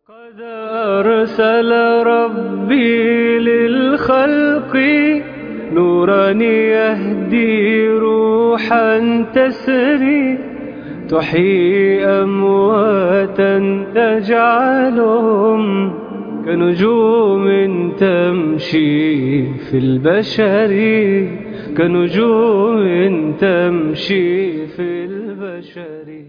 قد أرسل ربي للخلق نورا يهدي روحا تسري تحيي أمواتا تجعلهم كنجوم تمشي في البشر كنجوم تمشي في البشر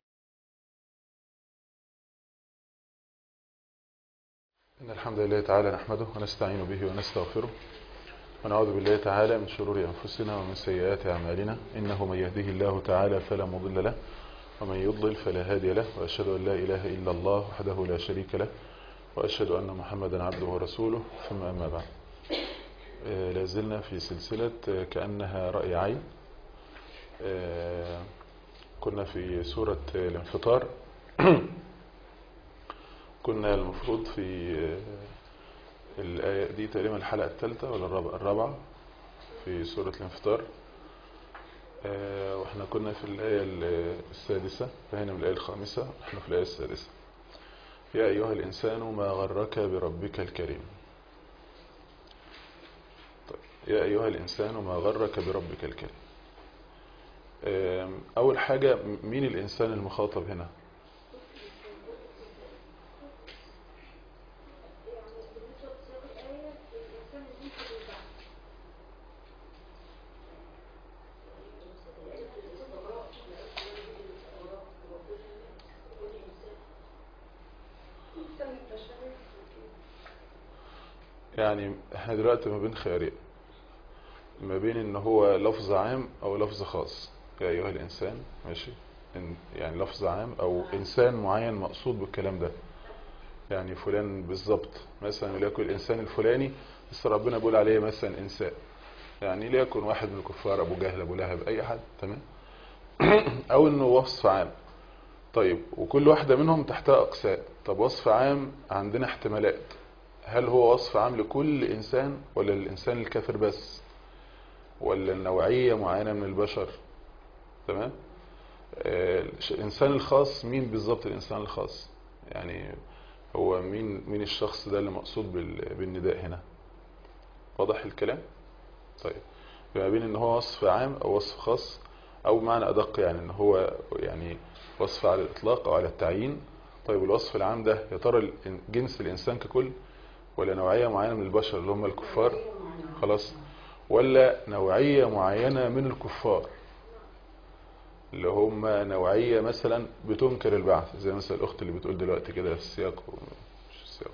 إن الحمد لله تعالى نحمده ونستعين به ونستغفره ونعوذ بالله تعالى من شرور أنفسنا ومن سيئات أعمالنا إنه من يهده الله تعالى فلا مضل له ومن يضلل فلا هادي له وأشهد أن لا إله إلا الله وحده لا شريك له وأشهد أن محمدا عبده ورسوله ثم أما بعد آه، لا زلنا في سلسلة آه، كأنها رأي عين آه، كنا في سورة آه، الانفطار كنا المفروض في آه، الآية دي تقريبا الحلقة الثالثة ولا الرابعة الرابعة في سورة الانفطار آه، واحنا كنا في الآية ال- السادسة فهنا من الآية الخامسة احنا في الآية السادسة يا أيها الإنسان ما غرك بربك الكريم طيب. يا أيها الإنسان ما غرك بربك الكريم آم، أول حاجة م- مين الإنسان المخاطب هنا يعني احنا دلوقتي ما بين خيارين ما بين ان هو لفظ عام او لفظ خاص يا ايها الانسان ماشي إن- يعني لفظ عام او انسان معين مقصود بالكلام ده يعني فلان بالظبط مثلا ليكن الانسان الفلاني بس ربنا بيقول عليه مثلا انسان يعني ليكن واحد من الكفار ابو جهل ابو لهب اي حد تمام او انه وصف عام طيب وكل واحدة منهم تحتها اقسام طب وصف عام عندنا احتمالات هل هو وصف عام لكل انسان ولا للانسان الكافر بس ولا النوعية معينة من البشر تمام آه، الانسان الخاص مين بالظبط الانسان الخاص يعني هو مين مين الشخص ده اللي مقصود بال- بالنداء هنا واضح الكلام طيب ما بين ان هو وصف عام او وصف خاص او معنى ادق يعني ان هو يعني وصف على الاطلاق او على التعيين طيب الوصف العام ده يا ترى ال- جنس الانسان ككل ولا نوعية معينة من البشر اللي هم الكفار خلاص ولا نوعية معينة من الكفار اللي هم نوعية مثلا بتنكر البعث زي مثلا الأخت اللي بتقول دلوقتي كده في السياق مش السياق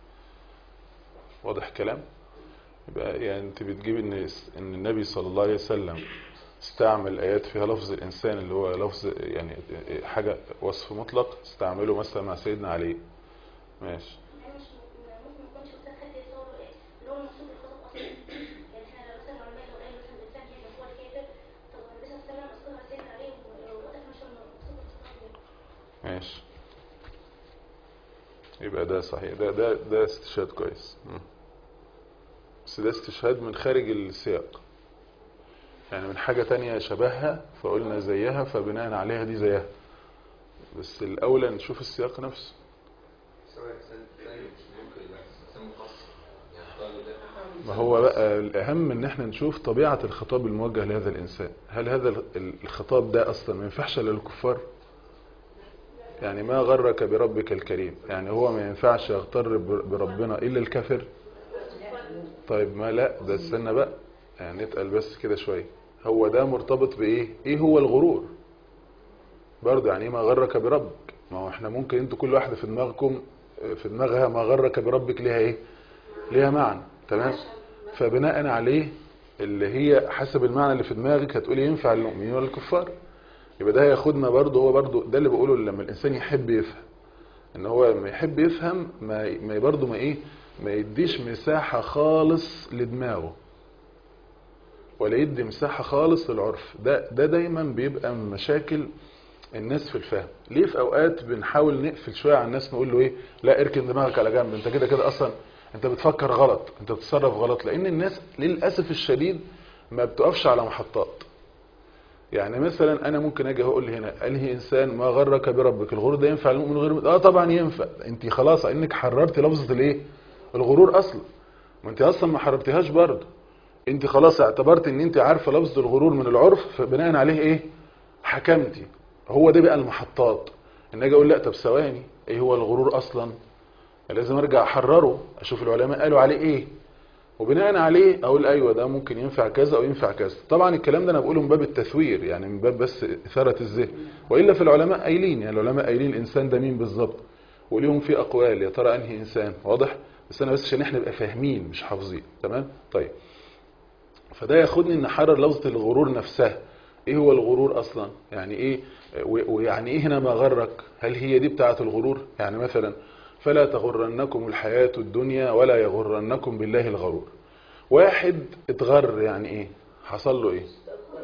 واضح كلام يبقى يعني انت بتجيب ان ان النبي صلى الله عليه وسلم استعمل آيات فيها لفظ الإنسان اللي هو لفظ يعني حاجة وصف مطلق استعمله مثلا مع سيدنا علي ماشي انا مش ممكن ما اكونش قلت حد يصور اللي هو المقصود بالخطاب اصلا يعني احنا لو مثلا العلماء لو قالوا مثلا الانسان هنا هو الكافر طب النبي صلى الله عليه وسلم اصلا سيدنا عليه ووقتها مش المقصود بالخطاب ده ماشي يبقى ده صحيح ده ده ده استشهاد كويس مم. بس ده استشهاد من خارج السياق يعني من حاجة تانية شبهها فقلنا زيها فبناء عليها دي زيها بس الأولى نشوف السياق نفسه سواء إنسان ثاني مش ممكن يبقى إنسان مقصر يعني قالوا ده ما هو بقى الأهم إن احنا نشوف طبيعة الخطاب الموجه لهذا الإنسان هل هذا ال- الخطاب ده أصلا ما ينفعش للكفار يعني ما غرك بربك الكريم يعني هو ما ينفعش يغتر بر- بربنا إلا الكافر طيب ما لا ده استنى بقى يعني نتقل بس كده شوية هو ده مرتبط بإيه إيه هو الغرور برضه يعني إيه ما غرك بربك ما هو احنا ممكن انتوا كل واحدة في دماغكم في دماغها ما غرك بربك ليها ايه ليها معنى تمام فبناء عليه اللي هي حسب المعنى اللي في دماغك هتقولي ينفع للمؤمنين ولا الكفار يبقى ده هياخدنا برضه هو برضه ده اللي بقوله لما الانسان يحب يفهم ان هو لما يحب يفهم ما ما برضه ما ايه ما يديش مساحة خالص لدماغه ولا يدي مساحة خالص للعرف ده ده دايما بيبقى من مشاكل الناس في الفهم ليه في اوقات بنحاول نقفل شوية على الناس نقول له ايه لا اركن دماغك على جنب انت كده كده اصلا انت بتفكر غلط انت بتتصرف غلط لان الناس للاسف الشديد ما بتقفش على محطات يعني مثلا انا ممكن اجي اقول هنا انهي انسان ما غرك بربك الغرور ده ينفع المؤمن غير اه طبعا ينفع انت خلاص انك حررتي لفظه الايه الغرور اصلا ما انت اصلا ما حررتيهاش برضه انت خلاص اعتبرت ان انت عارفه لفظ الغرور من العرف فبناء عليه ايه حكمتي هو ده بقى المحطات ان اجي اقول لا طب ثواني ايه هو الغرور اصلا لازم ارجع احرره اشوف العلماء قالوا عليه ايه وبناء عليه اقول ايوه ده ممكن ينفع كذا او ينفع كذا طبعا الكلام ده انا بقوله من باب التثوير يعني من باب بس اثاره الذهن والا في العلماء قايلين يعني العلماء قايلين الانسان ده مين بالظبط وليهم في اقوال يا ترى انهي انسان واضح بس انا بس عشان احنا نبقى فاهمين مش حافظين تمام طيب فده ياخدني ان احرر لفظه الغرور نفسها ايه هو الغرور اصلا يعني ايه و- ويعني ايه هنا ما غرك هل هي دي بتاعه الغرور يعني مثلا فلا تغرنكم الحياة الدنيا ولا يغرنكم بالله الغرور واحد اتغر يعني ايه حصل له ايه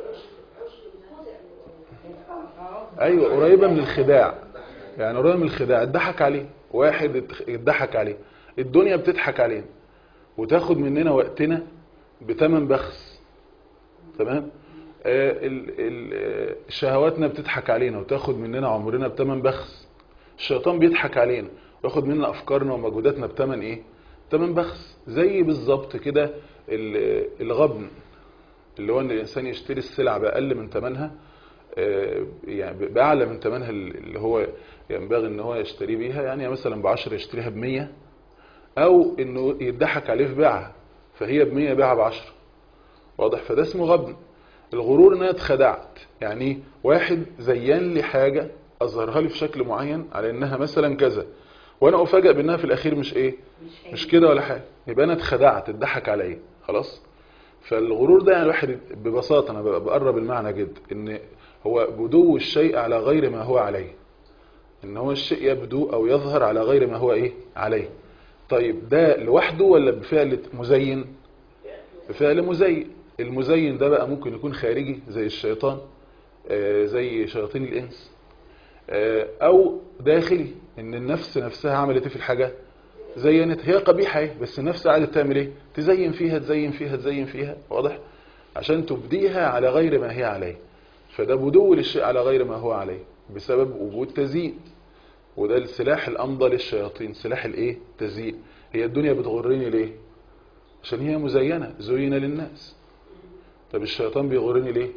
ايوه قريبة من الخداع يعني قريبة من الخداع اتضحك عليه واحد اتخ- اتضحك عليه الدنيا بتضحك علينا وتاخد مننا وقتنا بتمن بخس تمام آه، ال- ال- آه، شهواتنا بتضحك علينا وتاخد مننا عمرنا بتمن بخس الشيطان بيضحك علينا وياخد مننا افكارنا ومجهوداتنا بتمن ايه تمن بخس زي بالظبط كده ال- الغبن اللي هو ان الانسان يشتري السلع باقل من ثمنها آه، يعني باعلى من ثمنها اللي هو ينبغي ان هو يشتري بيها يعني مثلا ب 10 يشتريها ب 100 او انه يضحك عليه في بيعها فهي ب 100 بيعها ب 10 واضح فده اسمه غبن الغرور ان انا اتخدعت يعني واحد زين لي حاجة اظهرها لي في شكل معين على انها مثلا كذا وانا افاجئ بانها في الاخير مش ايه مش كده ولا حاجة يبقى انا اتخدعت اتضحك عليا خلاص فالغرور ده يعني الواحد ببساطة انا بقرب المعنى جدا ان هو بدو الشيء على غير ما هو عليه ان هو الشيء يبدو او يظهر على غير ما هو ايه عليه طيب ده لوحده ولا بفعل مزين بفعل مزين المزين ده بقى ممكن يكون خارجي زي الشيطان آه، زي شياطين الانس آه، او داخلي ان النفس نفسها عملت ايه في الحاجه زينت هي قبيحه ايه بس النفس قاعده تعمل ايه تزين فيها تزين فيها تزين فيها واضح عشان تبديها على غير ما هي عليه فده بدو للشيء على غير ما هو عليه بسبب وجود تزيين وده السلاح الامضى للشياطين سلاح الايه تزيين هي الدنيا بتغرني ليه عشان هي مزينه زين للناس طب الشيطان بيغرني ليه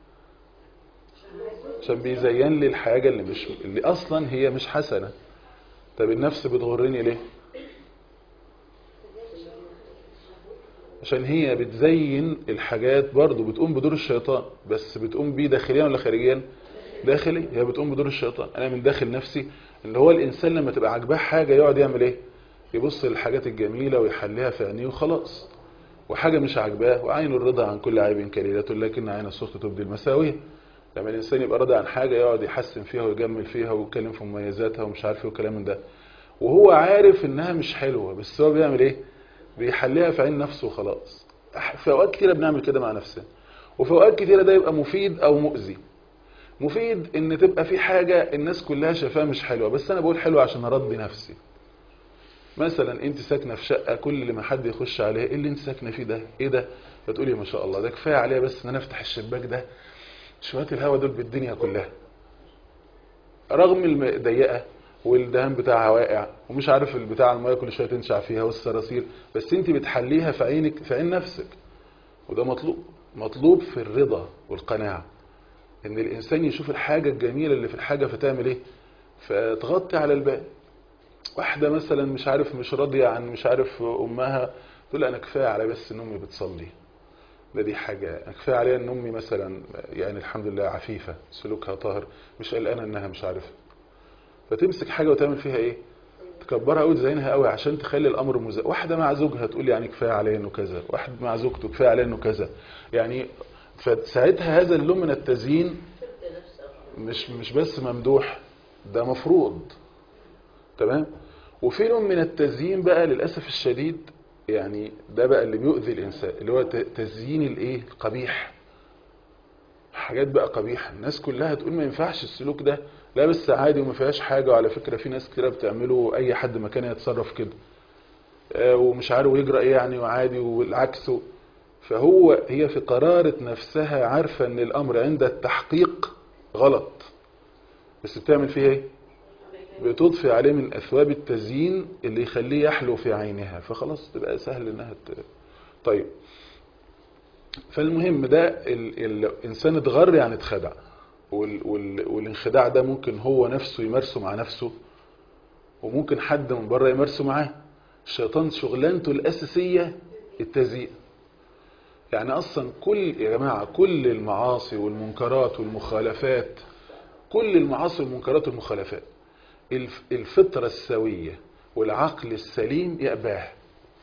عشان بيزين لي الحاجه اللي مش اللي اصلا هي مش حسنه طب النفس بتغرني ليه عشان هي بتزين الحاجات برضو بتقوم بدور الشيطان بس بتقوم بيه داخليا ولا خارجيا داخلي هي بتقوم بدور الشيطان انا من داخل نفسي اللي هو الانسان لما تبقى عاجباه حاجه يقعد يعمل ايه يبص للحاجات الجميله ويحليها في عينيه وخلاص وحاجه مش عاجباه وعين الرضا عن كل عيب كليله لكن عين السخط تبدي المساويه لما الانسان يبقى راضي عن حاجه يقعد يحسن فيها ويجمل فيها ويتكلم في مميزاتها ومش عارف ايه وكلام من ده وهو عارف انها مش حلوه بس هو بيعمل ايه بيحليها في عين نفسه وخلاص في اوقات كتيره بنعمل كده مع نفسنا وفي اوقات كتيره ده يبقى مفيد او مؤذي مفيد ان تبقى في حاجه الناس كلها شايفاها مش حلوه بس انا بقول حلوه عشان ارضي نفسي مثلا انت ساكنه في شقه كل ما حد يخش عليها ايه اللي انت ساكنه فيه ده ايه ده فتقولي ما شاء الله ده كفايه عليها بس ان انا افتح الشباك ده شويه الهواء دول بالدنيا كلها رغم الضيقه والدهان بتاعها واقع ومش عارف البتاع الميه كل شويه تنشع فيها والصراصير بس انت بتحليها في عينك في عين نفسك وده مطلوب مطلوب في الرضا والقناعه ان الانسان يشوف الحاجه الجميله اللي في الحاجه فتعمل ايه فتغطي على الباقي واحده مثلا مش عارف مش راضيه عن مش عارف امها تقول انا كفايه على بس ان امي بتصلي ده دي حاجه أنا كفايه عليها ان امي مثلا يعني الحمد لله عفيفه سلوكها طاهر مش قلقانه انها مش عارفه فتمسك حاجه وتعمل فيها ايه تكبرها قوي تزينها قوي عشان تخلي الامر مزا واحده مع زوجها تقول يعني كفايه عليا انه كذا واحد مع زوجته كفايه عليا انه كذا يعني فساعتها هذا اللون من التزيين مش مش بس ممدوح ده مفروض تمام وفي لون من التزيين بقى للاسف الشديد يعني ده بقى اللي بيؤذي الانسان اللي هو تزيين الايه القبيح حاجات بقى قبيحه الناس كلها تقول ما ينفعش السلوك ده لا بس عادي وما فيهاش حاجه وعلى فكره في ناس كتير بتعمله اي حد مكان يتصرف كده آه ومش عارف يجرى ايه يعني وعادي والعكس فهو هي في قرارة نفسها عارفة ان الامر عند التحقيق غلط بس بتعمل فيه ايه بتضفي عليه من اثواب التزيين اللي يخليه يحلو في عينها فخلاص تبقى سهل انها ت... طيب فالمهم ده ال... ال... الانسان اتغر يعني اتخدع وال... وال... والانخداع ده ممكن هو نفسه يمارسه مع نفسه وممكن حد من بره يمارسه معاه الشيطان شغلانته الاساسيه التزيين يعني اصلا كل يا جماعه كل المعاصي والمنكرات والمخالفات كل المعاصي والمنكرات والمخالفات الف- الفطره السويه والعقل السليم يأباها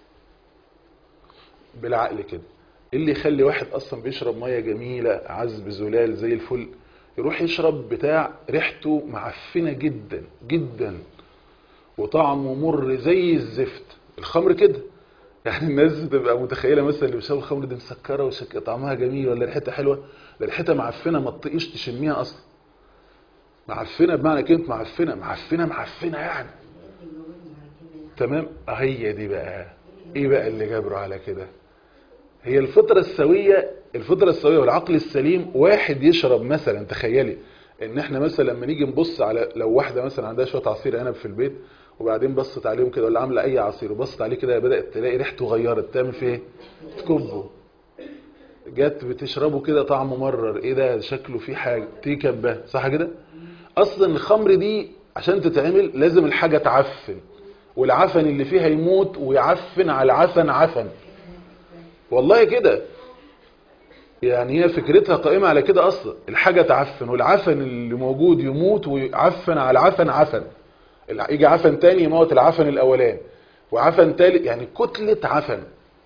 بالعقل كده إيه اللي يخلي واحد اصلا بيشرب ميه جميله عذب زلال زي الفل يروح يشرب بتاع ريحته معفنه جدا جدا وطعمه مر زي الزفت الخمر كده يعني الناس بتبقى متخيله مثلا اللي بيشربوا الخمر دي مسكره وشك طعمها جميل ولا ريحتها حلوه لا ريحتها معفنه ما تطيقش تشميها اصلا معفنه بمعنى كلمه معفنه معفنه معفنه يعني تمام آه هي دي بقى ايه بقى اللي جبره على كده هي الفطره السويه الفطره السويه والعقل السليم واحد يشرب مثلا تخيلي ان احنا مثلا لما نيجي نبص على لو واحده مثلا عندها شويه عصير عنب في البيت وبعدين بصت عليهم كده ولا عامله اي عصير وبصت عليه كده بدات تلاقي ريحته غيرت تعمل فيه ايه تكبه جت بتشربه كده طعمه مرر ايه ده شكله فيه حاجه تيكبه صح كده اصلا الخمر دي عشان تتعمل لازم الحاجه تعفن والعفن اللي فيها يموت ويعفن على العفن عفن والله كده يعني هي فكرتها قائمة على كده أصلا الحاجة تعفن والعفن اللي موجود يموت ويعفن على العفن عفن الع- يجي عفن تاني يموت العفن الأولاني وعفن تالت يعني كتلة عفن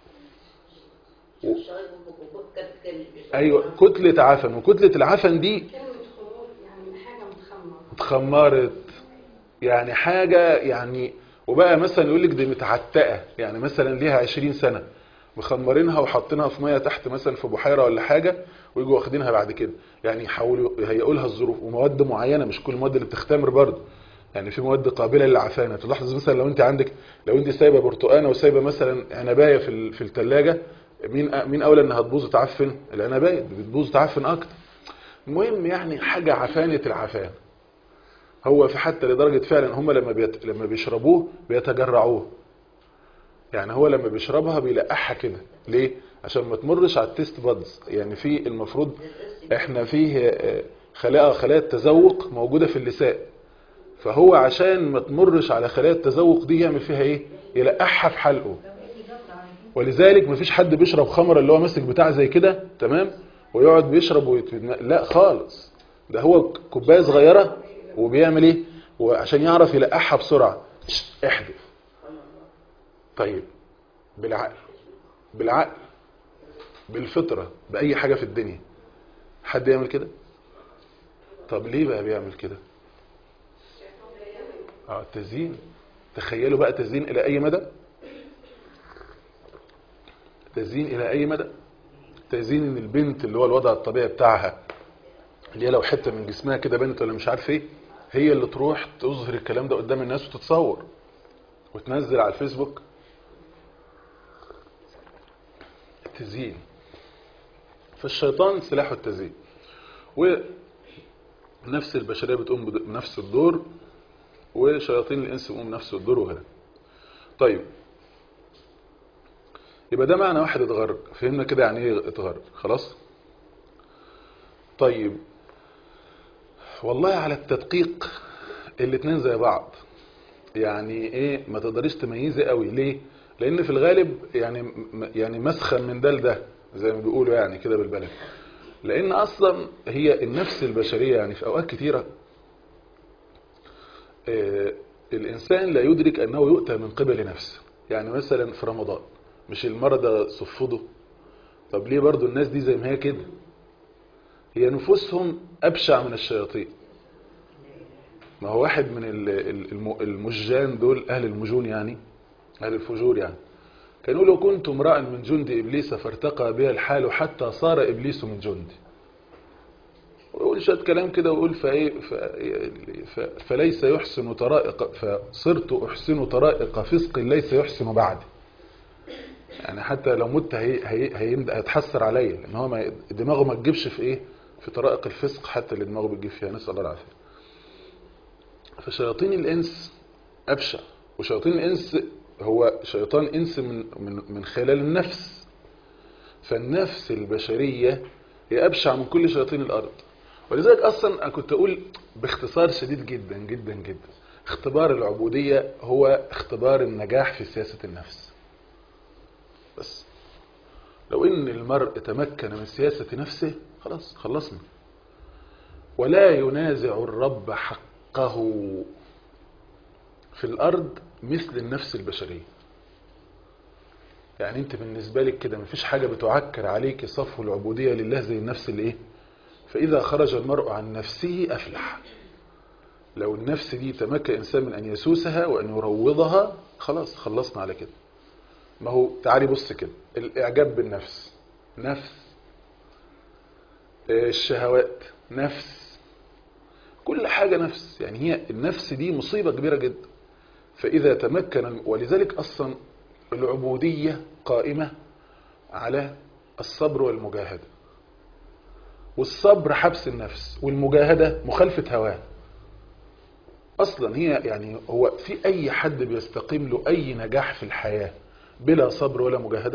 و- أيوة كتلة عفن وكتلة العفن دي كلمة خروج يعني حاجة متخمرة اتخمرت يعني حاجة يعني وبقى مثلا يقول لك دي متعتقة يعني مثلا ليها 20 سنة مخمرينها وحاطينها في ميه تحت مثلا في بحيره ولا حاجه ويجوا واخدينها بعد كده يعني يحاولوا يهيئوا لها الظروف ومواد معينه مش كل المواد اللي بتختمر برضه يعني في مواد قابله للعفانه تلاحظ مثلا لو انت عندك لو انت سايبه برتقانه وسايبه مثلا عنبايه في ال- في الثلاجه مين مين اولى انها تبوظ وتعفن العنبايه بتبوظ وتعفن اكتر المهم يعني حاجه عفانه العفان هو في حتى لدرجه فعلا هم لما بيت... لما بيشربوه بيتجرعوه يعني هو لما بيشربها بيلقحها كده ليه عشان ما تمرش على التيست بادز يعني في المفروض احنا فيه آه، خلايا خلايا التذوق موجوده في اللسان فهو عشان ما تمرش على خلايا التذوق دي يعمل فيها ايه يلقحها في حلقه ولذلك مفيش حد بيشرب خمر اللي هو ماسك بتاع زي كده تمام ويقعد بيشرب ويت... لا خالص ده هو كوبايه صغيره وبيعمل ايه وعشان يعرف يلقحها بسرعه احذف طيب بالعقل بالعقل بالفطرة بأي حاجة في الدنيا حد يعمل كده طب ليه بقى بيعمل كده اه تزيين تخيلوا بقى تزيين إلى أي مدى تزيين إلى أي مدى تزيين إن البنت اللي هو الوضع الطبيعي بتاعها اللي هي لو حتة من جسمها كده بنت ولا مش عارف ايه هي اللي تروح تظهر الكلام ده قدام الناس وتتصور وتنزل على الفيسبوك التزيين فالشيطان سلاحه التزيين ونفس البشرية بتقوم بنفس الدور وشياطين الإنس بتقوم بنفس الدور وغيرها طيب يبقى ده معنى واحد اتغرق فهمنا كده يعني ايه اتغرق خلاص طيب والله على التدقيق الاتنين زي بعض يعني ايه ما تقدريش تميزي قوي ليه لان في الغالب يعني م- يعني مسخن من ده لده زي ما بيقولوا يعني كده بالبلد لان اصلا هي النفس البشريه يعني في اوقات كتيره آه، الانسان لا يدرك انه يؤتى من قبل نفسه يعني مثلا في رمضان مش المرضى صفده طب ليه برضو الناس دي زي ما هي كده هي نفوسهم ابشع من الشياطين ما هو واحد من ال- ال- الم- المجان دول اهل المجون يعني اهل الفجور يعني كانوا لو كنت امرأ من جند ابليس فارتقى بها الحال حتى صار ابليس من جندي ويقول شويه كلام كده ويقول فايه ف- ف- فليس يحسن طرائق فصرت احسن طرائق فسق ليس يحسن بعدي يعني حتى لو مت هي هي هي هيتحسر عليا لان هو ما دماغه ما تجيبش في ايه في طرائق الفسق حتى اللي دماغه بتجيب فيها نسال الله العافيه فشياطين الانس ابشع وشياطين الانس هو شيطان انس من من من خلال النفس فالنفس البشريه هي ابشع من كل شياطين الارض ولذلك اصلا انا كنت اقول باختصار شديد جدا جدا جدا اختبار العبوديه هو اختبار النجاح في سياسه النفس بس لو ان المرء تمكن من سياسه نفسه خلاص خلصنا ولا ينازع الرب حقه في الارض مثل النفس البشريه يعني انت بالنسبه لك كده مفيش حاجه بتعكر عليك صفو العبوديه لله زي النفس اللي ايه فاذا خرج المرء عن نفسه افلح لو النفس دي تمكن انسان من ان يسوسها وان يروضها خلاص خلصنا على كده ما هو تعالي بص كده الاعجاب بالنفس نفس الشهوات نفس كل حاجة نفس يعني هي النفس دي مصيبة كبيرة جدا فإذا تمكن ولذلك أصلا العبودية قائمة على الصبر والمجاهدة والصبر حبس النفس والمجاهدة مخالفة هواه أصلا هي يعني هو في أي حد بيستقيم له أي نجاح في الحياة بلا صبر ولا مجاهدة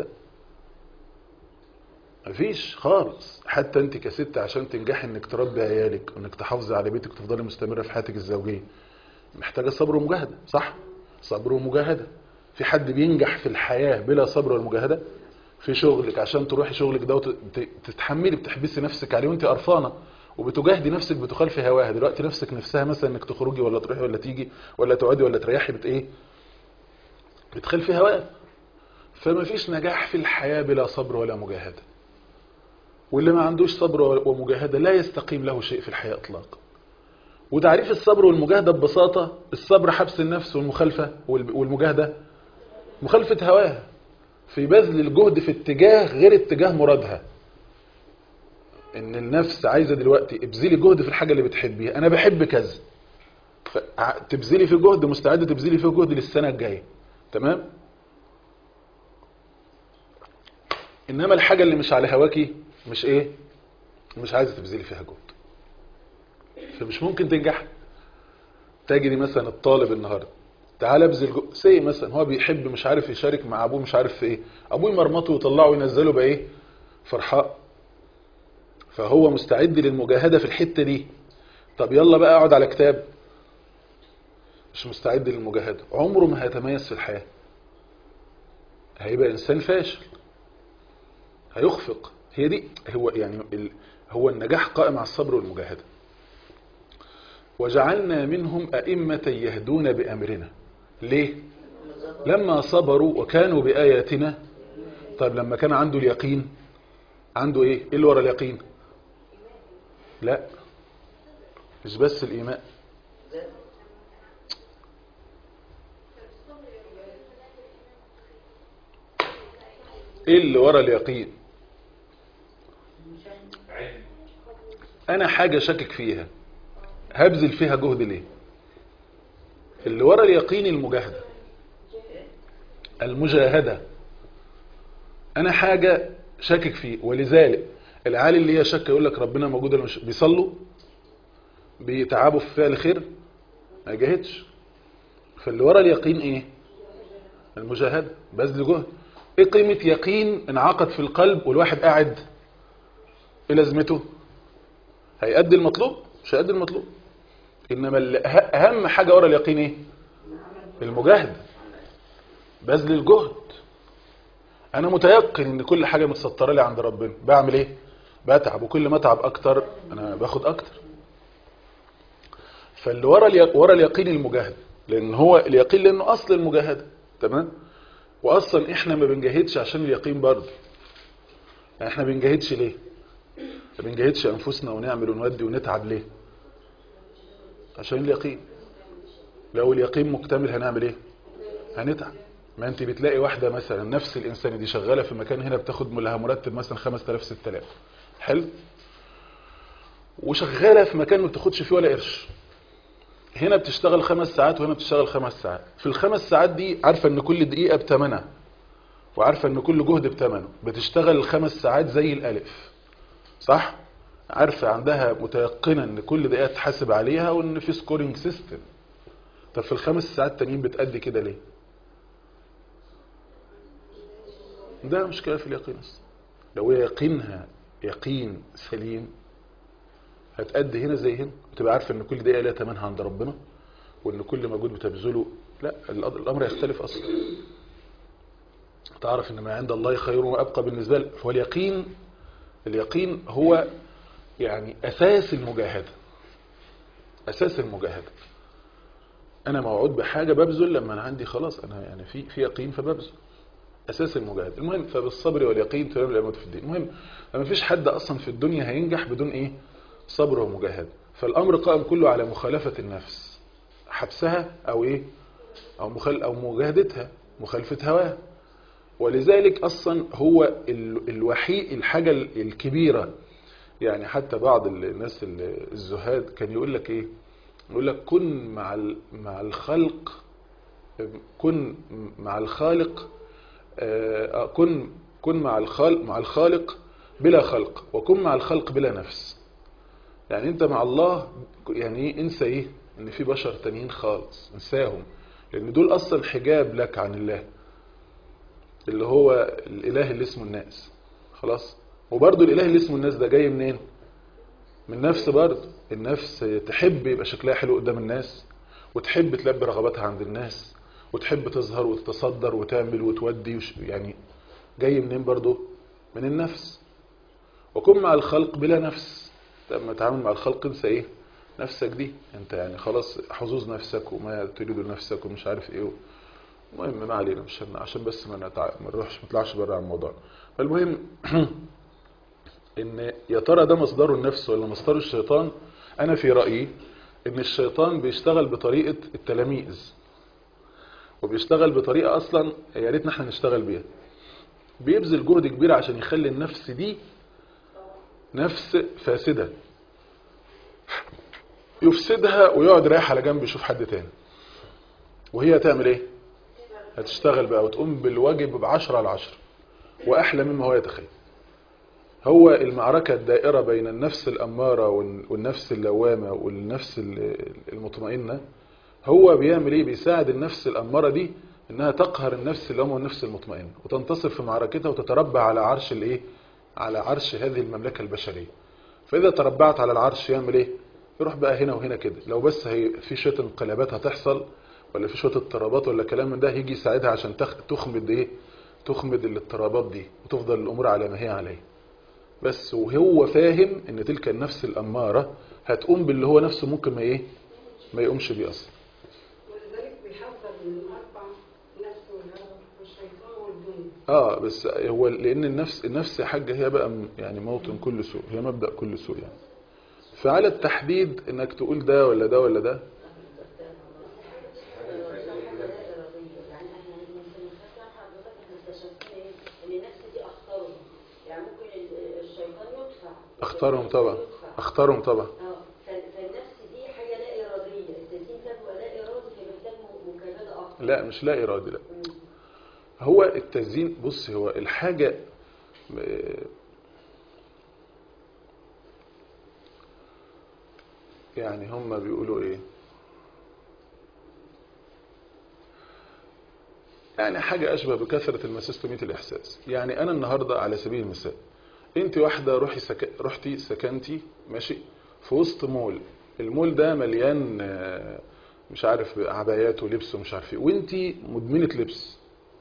مفيش خالص حتى انت كست عشان تنجحي انك تربي عيالك وانك تحافظي على بيتك وتفضلي مستمره في حياتك الزوجيه محتاجه صبر ومجاهده صح صبر ومجاهده في حد بينجح في الحياه بلا صبر ومجاهده في شغلك عشان تروحي شغلك ده وتتحملي بتحبسي نفسك عليه وانت قرفانه وبتجاهدي نفسك بتخالفي هواها دلوقتي نفسك نفسها مثلا انك تخرجي ولا تروحي ولا تيجي ولا تقعدي ولا تريحي بت ايه بتخالفي هواها فما فيش نجاح في الحياه بلا صبر ولا مجاهده واللي ما عندوش صبر ومجاهدة لا يستقيم له شيء في الحياة اطلاقا وتعريف الصبر والمجاهدة ببساطة الصبر حبس النفس والمخالفة والمجاهدة مخالفة هواها في بذل الجهد في اتجاه غير اتجاه مرادها ان النفس عايزة دلوقتي ابذلي جهد في الحاجة اللي بتحبيها انا بحب كذا تبذلي في جهد مستعدة تبذلي فيه جهد للسنة الجاية تمام انما الحاجة اللي مش على هواكي مش ايه مش عايزه تبذلي فيها جهد فمش ممكن تنجح تجري مثلا الطالب النهارده تعال ابذل جهد سي مثلا هو بيحب مش عارف يشارك مع ابوه مش عارف في ايه ابوه يمرمطه ويطلعه وينزله بايه فرحاء فهو مستعد للمجاهده في الحته دي طب يلا بقى اقعد على كتاب مش مستعد للمجاهده عمره ما هيتميز في الحياه هيبقى انسان فاشل هيخفق هي دي هو يعني ال هو النجاح قائم على الصبر والمجاهدة وجعلنا منهم أئمة يهدون بأمرنا ليه؟ لما صبروا وكانوا بآياتنا طيب لما كان عنده اليقين عنده ايه؟ ايه اللي ورا اليقين؟ لا مش بس الإيمان ايه اللي ورا اليقين؟ انا حاجة شاكك فيها هبذل فيها جهد ليه اللي ورا اليقين المجاهدة المجاهدة انا حاجة شاكك فيه ولذلك العالي اللي هي شك يقول لك ربنا موجود ولا مش بيصلوا بيتعبوا في فعل خير ما يجاهدش فاللي ورا اليقين ايه المجاهدة بذل جهد ايه قيمة يقين انعقد في القلب والواحد قاعد ايه لازمته هيأدي المطلوب مش هيأدي المطلوب انما اهم حاجة ورا اليقين ايه المجاهدة بذل الجهد انا متيقن ان كل حاجة متسطرة لي عند ربنا بعمل ايه بتعب وكل ما اتعب اكتر انا باخد اكتر فاللي ورا الي... ورا اليقين المجاهد لان هو اليقين لانه اصل المجاهدة تمام واصلا احنا ما بنجاهدش عشان اليقين برضه يعني احنا بنجاهدش ليه ما بنجاهدش انفسنا ونعمل ونودي ونتعب ليه عشان اليقين لو اليقين مكتمل هنعمل ايه هنتعب ما انت بتلاقي واحدة مثلا نفس الانسان دي شغالة في مكان هنا بتاخد لها مرتب مثلا 5000 6000 حلو وشغالة في مكان ما بتاخدش فيه ولا قرش هنا بتشتغل خمس ساعات وهنا بتشتغل خمس ساعات في الخمس ساعات دي عارفة ان كل دقيقة بتمنها وعارفة ان كل جهد بتمنه بتشتغل الخمس ساعات زي الالف صح عارفة عندها متيقنة ان كل دقيقة تحاسب عليها وان في سكورينج سيستم طب في الخمس ساعات التانيين بتأدي كده ليه ده مشكلة في اليقين أصلا. لو هي يقينها يقين سليم هتأدي هنا زي هنا وتبقى عارفة ان كل دقيقة لها تمنها عند ربنا وان كل مجهود بتبذله لا الأ- الامر يختلف اصلا تعرف ان ما عند الله خير وابقى بالنسبة لك فهو اليقين اليقين هو يعني اساس المجاهدة اساس المجاهدة انا موعود بحاجة ببذل لما انا عندي خلاص انا يعني في في يقين فببذل اساس المجاهدة المهم فبالصبر واليقين تنال الاموت في الدين المهم ما فيش حد اصلا في الدنيا هينجح بدون ايه صبر ومجاهدة فالامر قائم كله على مخالفة النفس حبسها او ايه او مخال او مجاهدتها مخالفة هواها ولذلك اصلا هو ال- الوحيد الحاجة ال- الكبيرة يعني حتى بعض الناس ال- الزهاد كان يقول لك ايه يقول لك كن مع ال- مع الخلق كن مع الخالق آه، كن كن مع الخالق مع الخالق بلا خلق وكن مع الخلق بلا نفس يعني انت مع الله يعني ايه انسى ايه ان في بشر تانيين خالص انساهم لان دول اصلا حجاب لك عن الله اللي هو الاله اللي اسمه الناس خلاص وبرضه الاله اللي اسمه الناس ده جاي منين من نفس برضه النفس تحب يبقى شكلها حلو قدام الناس وتحب تلبي رغباتها عند الناس وتحب تظهر وتتصدر وتعمل وتودي وش يعني جاي منين برضه من النفس وكن مع الخلق بلا نفس لما تتعامل مع الخلق انسى ايه نفسك دي انت يعني خلاص حظوظ نفسك وما تريد نفسك ومش عارف ايه المهم ما علينا مش هن- عشان بس ما نتع... ما نروحش ما نطلعش بره عن الموضوع فالمهم ان يا ترى ده مصدره النفس ولا مصدره الشيطان انا في رايي ان الشيطان بيشتغل بطريقه التلاميذ وبيشتغل بطريقه اصلا يا ريتنا احنا نشتغل بيها بيبذل جهد كبير عشان يخلي النفس دي نفس فاسده يفسدها ويقعد رايح على جنب يشوف حد تاني وهي هتعمل ايه هتشتغل بقى وتقوم بالواجب بعشرة على عشرة وأحلى مما هو يتخيل هو المعركة الدائرة بين النفس الأمارة وال- والنفس اللوامة والنفس ال- المطمئنة هو بيعمل ايه بيساعد النفس الأمارة دي انها تقهر النفس اللوامة والنفس المطمئنة وتنتصر في معركتها وتتربع على عرش الايه على عرش هذه المملكة البشرية فإذا تربعت على العرش يعمل ايه يروح بقى هنا وهنا كده لو بس هي في شوية انقلابات هتحصل ولا في شوية اضطرابات ولا كلام من ده هيجي يساعدها عشان تخ- تخمد ايه تخمد الاضطرابات دي وتفضل الامور على ما هي عليه بس وهو فاهم ان تلك النفس الاماره هتقوم باللي هو نفسه ممكن ما ايه ما يقومش بيه اصلا ولذلك بيحذر من الأربع نفس والهوى والشيطان والدنيا اه بس هو لان النفس النفس يا حاجه هي بقى م- يعني موطن كل سوء هي مبدا كل سوء يعني فعلى التحديد انك تقول ده ولا ده ولا ده يعني احنا ممكن نفكر حضرتك احنا اكتشفنا ايه ان النفس دي اخطرهم يعني ممكن ال- الشيطان يدفع اختارهم طبعا يدفع. اختارهم طبعا اه ف- فالنفس دي حاجه لا اراديه التزيين ده هو لا ارادي فمحتاج م- مجاهده اكتر لا مش لا ارادي لا مم. هو التزيين بص هو الحاجة آه، يعني هم بيقولوا ايه يعني حاجة أشبه بكثرة المسيستومية الإحساس يعني أنا النهاردة على سبيل المثال أنت واحدة روحي سك... رحتي سكنتي ماشي في وسط مول المول ده مليان آه، مش عارف عبايات ولبس ومش عارف ايه وانت مدمنة لبس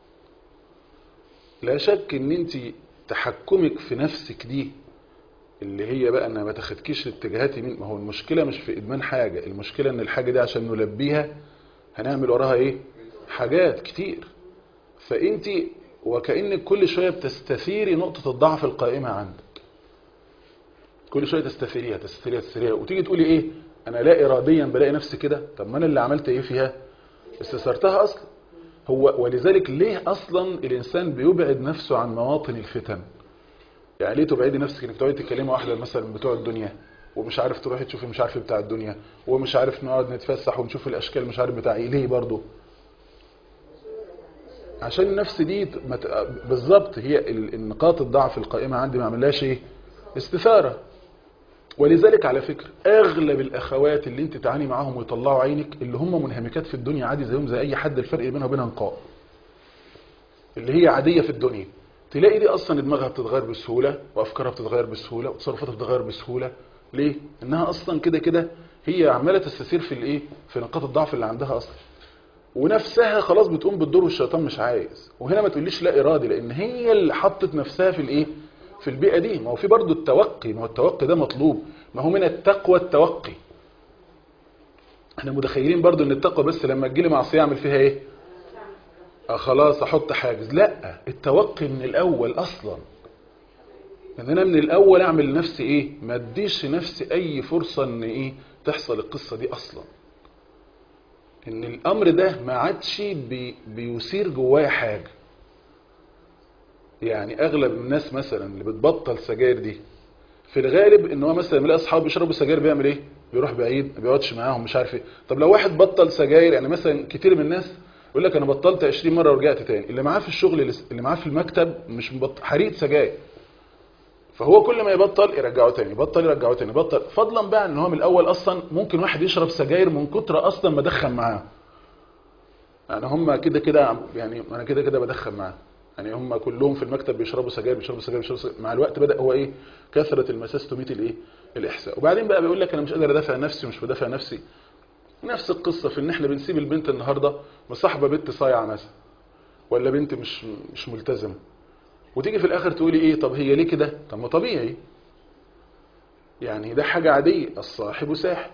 لا شك ان انت تحكمك في نفسك دي اللي هي بقى انها ما تاخدكيش لاتجاهات يمين ما هو المشكله مش في ادمان حاجه المشكله ان الحاجه دي عشان نلبيها هنعمل وراها ايه حاجات كتير فانت وكانك كل شويه بتستثيري نقطه الضعف القائمه عندك كل شويه تستثيريها تستثيريها تستثيريها وتيجي تقولي ايه انا لا اراديا بلاقي نفسي كده طب ما انا اللي عملت ايه فيها استثرتها اصلا هو ولذلك ليه اصلا الانسان بيبعد نفسه عن مواطن الفتن يعني ليه تبعدي نفسك انك تقعدي تكلمي واحده مثلا بتوع الدنيا ومش عارف تروحي تشوفي مش عارف إيه بتاع الدنيا ومش عارف نقعد نتفسح ونشوف الاشكال مش عارف بتاع ايه ليه برضه عشان النفس دي ت- ما ت- بالظبط هي ال- النقاط الضعف القائمة عندي ما اعملهاش ايه استثارة ولذلك على فكرة اغلب الاخوات اللي انت تعاني معاهم ويطلعوا عينك اللي هم منهمكات في الدنيا عادي زيهم زي اي حد الفرق بينها وبينها نقاء اللي هي عادية في الدنيا تلاقي دي اصلا دماغها بتتغير بسهولة وافكارها بتتغير بسهولة وتصرفاتها بتتغير بسهولة ليه انها اصلا كده كده هي عمالة تستثير في الايه في نقاط الضعف اللي عندها اصلا ونفسها خلاص بتقوم بالدور والشيطان مش عايز وهنا ما تقوليش لا ارادي لان هي اللي حطت نفسها في الايه في البيئه دي ما هو في برضه التوقي ما هو التوقي ده مطلوب ما هو من التقوى التوقي احنا متخيلين برضه ان التقوى بس لما تجيلي معصيه اعمل فيها ايه اه خلاص احط حاجز لا التوقي من الاول اصلا ان انا من الاول اعمل لنفسي ايه ما اديش نفسي اي فرصه ان ايه تحصل القصه دي اصلا ان الامر ده ما عادش بي بيثير جوايا حاجه يعني اغلب الناس مثلا اللي بتبطل سجاير دي في الغالب ان هو مثلا يلاقي اصحابه بيشربوا سجاير بيعمل ايه بيروح بعيد ما بيقعدش معاهم مش عارف ايه طب لو واحد بطل سجاير يعني مثلا كتير من الناس يقول لك انا بطلت 20 مره ورجعت تاني اللي معاه في الشغل اللي معاه في المكتب مش مبطل حريق سجاير فهو كل ما يبطل يرجعه تاني يبطل يرجعه تاني يبطل فضلا بقى ان هو من الاول اصلا ممكن واحد يشرب سجاير من كتر اصلا ما دخن معاه يعني هم كده كده يعني انا كده كده بدخن معاه يعني هم كلهم في المكتب بيشربوا سجاير بيشربوا سجاير بيشربوا سجاير مع الوقت بدا هو ايه كثره المساس تميت الايه الاحساء وبعدين بقى بيقول لك انا مش قادر ادافع عن نفسي ومش بدافع عن نفسي نفس القصه في ان احنا بنسيب البنت النهارده مصاحبه بنت صايعه مثلا ولا بنت مش مش ملتزمه وتيجي في الاخر تقولي ايه طب هي ليه كده طب ما طبيعي يعني ده حاجه عاديه الصاحب ساحب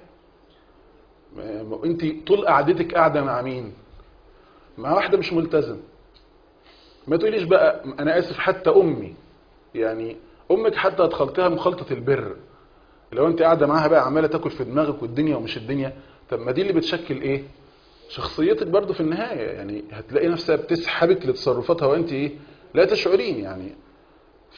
انت طول قعدتك قاعده مع مين مع واحده مش ملتزم ما تقوليش بقى انا اسف حتى امي يعني امك حتى ادخلتها مخالطه البر لو انت قاعده معاها بقى عماله تاكل في دماغك والدنيا ومش الدنيا طب ما دي اللي بتشكل ايه شخصيتك برضو في النهايه يعني هتلاقي نفسها بتسحبك لتصرفاتها وانت ايه لا تشعرين يعني ف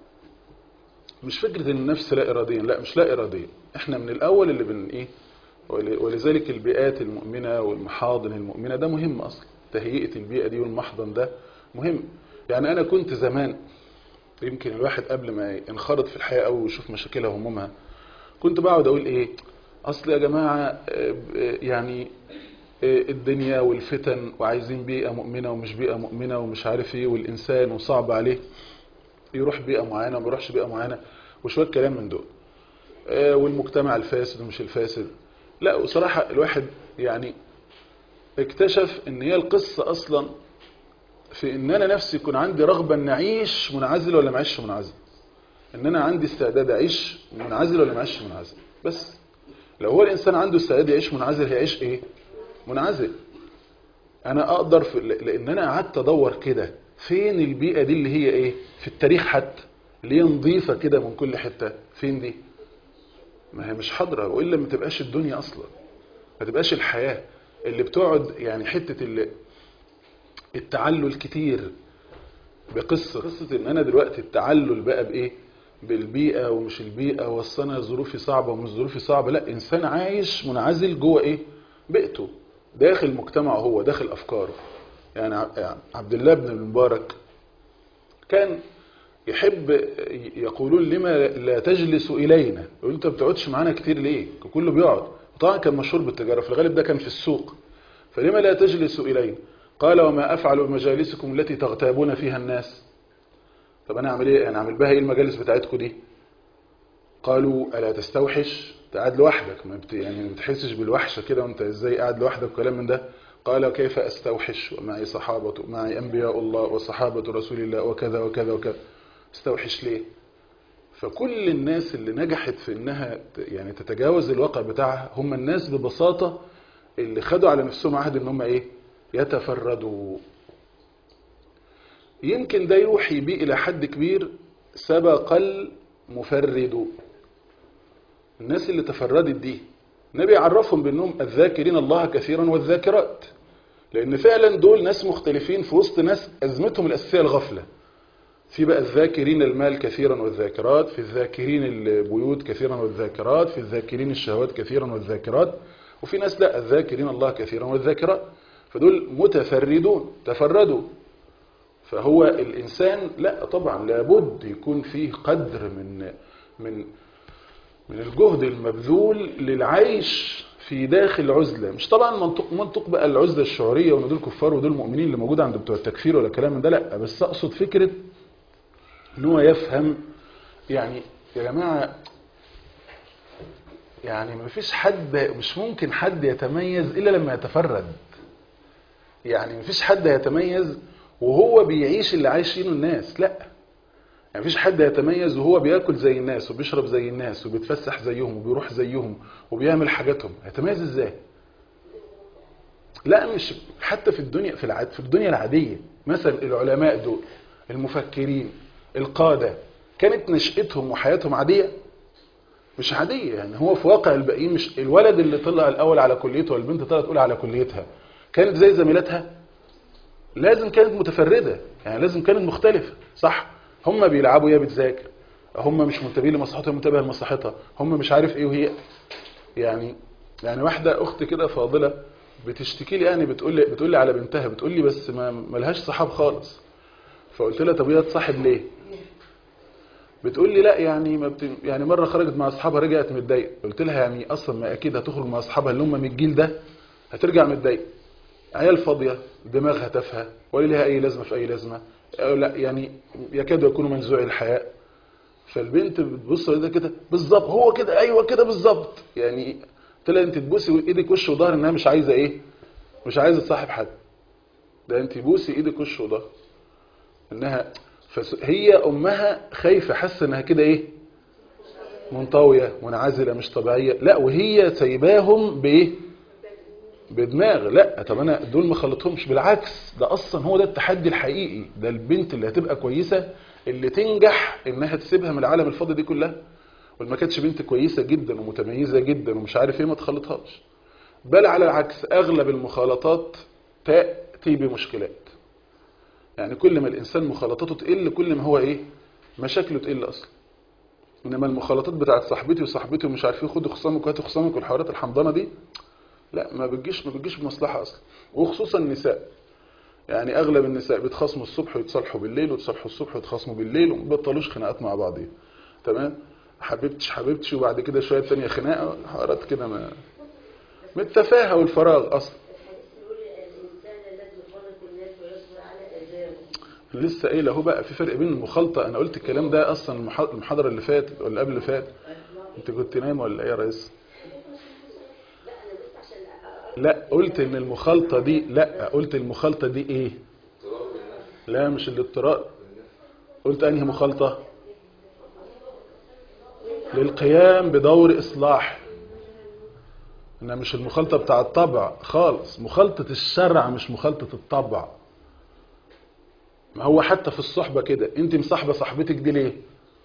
مش فكره ان النفس لا اراديا لا مش لا اراديا احنا من الاول اللي بن ايه ولذلك البيئات المؤمنه والمحاضن المؤمنه ده مهم اصلا تهيئه البيئه دي والمحضن ده مهم يعني انا كنت زمان يمكن الواحد قبل ما ينخرط في الحياه او يشوف مشاكلها وهمومها كنت بقعد اقول ايه اصل يا جماعه يعني الدنيا والفتن وعايزين بيئه مؤمنه ومش بيئه مؤمنه ومش عارف ايه والانسان وصعب عليه يروح بيئه معينه وما يروحش بيئه معينه وشويه كلام من دول والمجتمع الفاسد ومش الفاسد لا وصراحه الواحد يعني اكتشف ان هي القصه اصلا في ان انا نفسي يكون عندي رغبه ان اعيش منعزل ولا ما اعيش منعزل ان انا عندي استعداد اعيش منعزل ولا ما اعيش منعزل بس لو هو الانسان عنده استعداد يعيش منعزل هيعيش ايه منعزل انا اقدر في لان انا قعدت ادور كده فين البيئه دي اللي هي ايه في التاريخ حتى اللي هي نظيفه كده من كل حته فين دي ما هي مش حاضره والا ما تبقاش الدنيا اصلا ما تبقاش الحياه اللي بتقعد يعني حته اللي التعلل كتير بقصة قصة ان انا دلوقتي التعلل بقى بايه بالبيئة ومش البيئة وصلنا ظروفي صعبة ومش ظروفي صعبة لا انسان عايش منعزل جوه ايه بيئته داخل مجتمعه هو داخل افكاره يعني عبد الله بن المبارك كان يحب يقولون لما لا تجلس الينا يقول انت ما بتقعدش معانا كتير ليه كله بيقعد طبعا كان مشهور بالتجارة في الغالب ده كان في السوق فلما لا تجلس الينا قال وما أفعل بمجالسكم التي تغتابون فيها الناس طب أنا أعمل إيه أنا أعمل بها إيه المجالس بتاعتكم دي قالوا ألا تستوحش قاعد لوحدك ما بت... يعني ما بتحسش بالوحشة كده وانت ازاي قاعد لوحدك وكلام من ده قال كيف أستوحش ومعي صحابة معي أنبياء الله وصحابة رسول الله وكذا وكذا وكذا استوحش ليه فكل الناس اللي نجحت في انها يعني تتجاوز الواقع بتاعها هم الناس ببساطة اللي خدوا على نفسهم عهد ان هم ايه يتفردوا يمكن ده يوحي بيه إلى حد كبير سبق المفرد الناس اللي تفردت دي النبي عرفهم بأنهم الذاكرين الله كثيرا والذاكرات لأن فعلا دول ناس مختلفين في وسط ناس أزمتهم الأساسية الغفلة في بقى الذاكرين المال كثيرا والذاكرات في الذاكرين البيوت كثيرا والذاكرات في الذاكرين الشهوات كثيرا والذاكرات وفي ناس لا الذاكرين الله كثيرا والذاكرات فدول متفردون تفردوا فهو الإنسان لا طبعا لابد يكون فيه قدر من من من الجهد المبذول للعيش في داخل عزلة مش طبعا منطق منطق بقى العزلة الشعورية وان دول كفار ودول مؤمنين اللي موجود عند بتوع التكفير ولا كلام من ده لا بس اقصد فكرة ان هو يفهم يعني يا جماعة يعني ما فيش حد مش ممكن حد يتميز الا لما يتفرد يعني ما فيش حد يتميز وهو بيعيش اللي عايشينه الناس لا يعني مفيش حد يتميز وهو بياكل زي الناس وبيشرب زي الناس وبيتفسح زيهم وبيروح زيهم وبيعمل حاجاتهم هيتميز ازاي لا مش حتى في الدنيا في العاد في الدنيا العادية مثلا العلماء دول المفكرين القادة كانت نشأتهم وحياتهم عادية مش عادية يعني هو في واقع الباقيين مش الولد اللي طلع الأول على كليته والبنت طلعت أولى على كليتها كانت زي زميلتها لازم كانت متفردة يعني لازم كانت مختلفة صح هم بيلعبوا هي بتذاكر هم مش منتبهين لمصلحتها منتبهه لمصلحتها هم مش عارف ايه وهي يعني يعني واحده اخت كده فاضله بتشتكي لي يعني بتقول لي بتقول لي على بنتها بتقول لي بس ما ملهاش صحاب خالص فقلت لها طب هي تصاحب ليه بتقول لي لا يعني ما بت... يعني مره خرجت مع اصحابها رجعت متضايقه قلت لها يعني اصلا ما اكيد هتخرج مع اصحابها اللي هم من الجيل ده هترجع متضايقه عيال فاضيه دماغها تافهه ولا لها اي لازمه في اي لازمه أو لا يعني يكادوا يكونوا منزوعي الحياء فالبنت بتبص لده كده بالظبط هو كده ايوه كده بالظبط يعني طلع انت تبوسي ايدك وش وظهر انها مش عايزه ايه مش عايزه تصاحب حد ده انت بوسي ايدك وش وظهر انها هي امها خايفه حاسه انها كده ايه منطويه منعزله مش طبيعيه لا وهي سايباهم بايه بدماغ لا طب انا دول ما خلطهمش بالعكس ده اصلا هو ده التحدي الحقيقي ده البنت اللي هتبقى كويسه اللي تنجح انها تسيبها من العالم الفاضي دي كلها واللي ما كانتش بنت كويسه جدا ومتميزه جدا ومش عارف ايه ما تخلطهاش بل على العكس اغلب المخالطات تاتي بمشكلات يعني كل ما الانسان مخالطاته تقل كل ما هو ايه مشاكله تقل اصلا انما المخالطات بتاعت صاحبتي وصاحبتي ومش عارف ايه خدوا خصامك وهاتوا خصامك والحوارات الحمضانه دي لا ما بتجيش ما بتجيش بمصلحه اصلا وخصوصا النساء يعني اغلب النساء بيتخاصموا الصبح ويتصالحوا بالليل ويتصالحوا الصبح ويتخاصموا بالليل وما بيبطلوش خناقات مع بعضهم تمام حبيبتش حبيبتش وبعد كده شويه ثانيه خناقه حوارات كده ما من التفاهه والفراغ اصلا الحديث بيقول الإنسان الذي يفرق الناس ويصبر على أذاهم لسه قايل اهو بقى في فرق بين المخالطه انا قلت الكلام ده اصلا المح- المحاضره اللي فاتت ولا قبل اللي فات انت كنت نايم ولا ايه يا ريس لا أنا بس عشان أ- أ- لا قلت ان المخالطه دي لا قلت المخالطه دي ايه لا مش الاضطرار قلت انهي مخالطه للقيام بدور اصلاح انها مش المخالطه بتاع الطبع خالص مخالطه الشرع مش مخالطه الطبع ما هو حتى في الصحبه كده انت مصاحبه صاحبتك دي ليه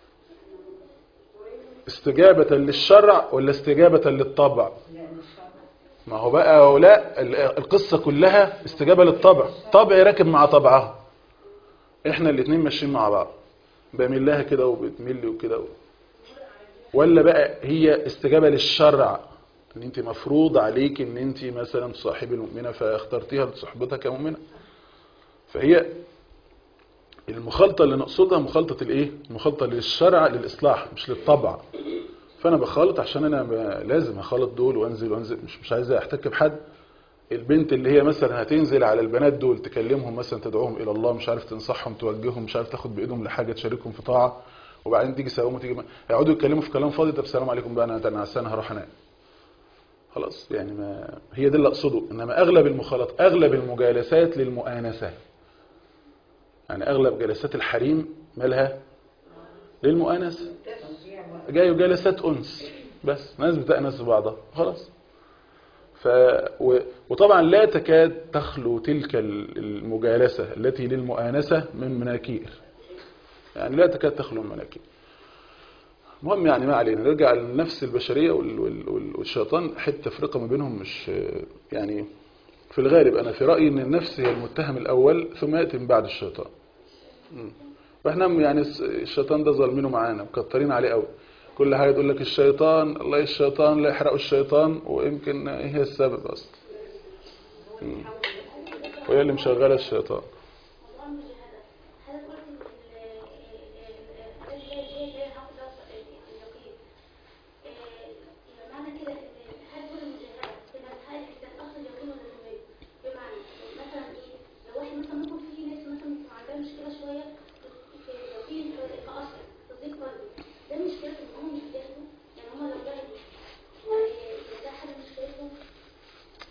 استجابه للشرع ولا استجابه للطبع ما هو بقى ولا ال- القصة كلها استجابة للطبع طبعي راكب مع طبعها احنا الاتنين ماشيين مع بعض بميل لها كده وبتميل لي وكده و... ولا بقى هي استجابة للشرع ان انت مفروض عليك ان انت مثلا تصاحبي المؤمنة فاخترتيها لصحبتها كمؤمنة فهي المخالطة اللي نقصدها مخالطة الايه المخالطة للشرع للإصلاح مش للطبع فانا بخالط عشان انا ب- لازم اخالط دول وانزل وانزل مش مش عايز احتك بحد البنت اللي هي مثلا هتنزل على البنات دول تكلمهم مثلا تدعوهم الى الله مش عارف تنصحهم توجههم مش عارف تاخد بايدهم لحاجه تشاركهم في طاعه وبعدين تيجي ساوم وتيجي م- يقعدوا يتكلموا في كلام فاضي طب السلام عليكم بقى انا انا عسان هروح انام خلاص يعني ما هي دي اللي اقصده انما اغلب المخالط اغلب المجالسات للمؤانسه يعني اغلب جلسات الحريم مالها للمؤانسه جاي جلسات انس بس ناس بتأنس بعضها خلاص ف و... وطبعا لا تكاد تخلو تلك ال- المجالسة التي للمؤانسة من مناكير يعني لا تكاد تخلو من مناكير المهم يعني ما علينا نرجع للنفس البشرية وال... وال... وال- والشيطان حتى تفرقة ما بينهم مش يعني في الغالب أنا في رأيي أن النفس هي المتهم الأول ثم يأتي من بعد الشيطان مم. فاحنا يعني الس- الشيطان ده ظالمينه معانا مكترين عليه قوي كل حاجه تقول لك الشيطان الله الشيطان لا يحرقوا الشيطان ويمكن ايه هي السبب اصلا مم. وهي اللي مشغله الشيطان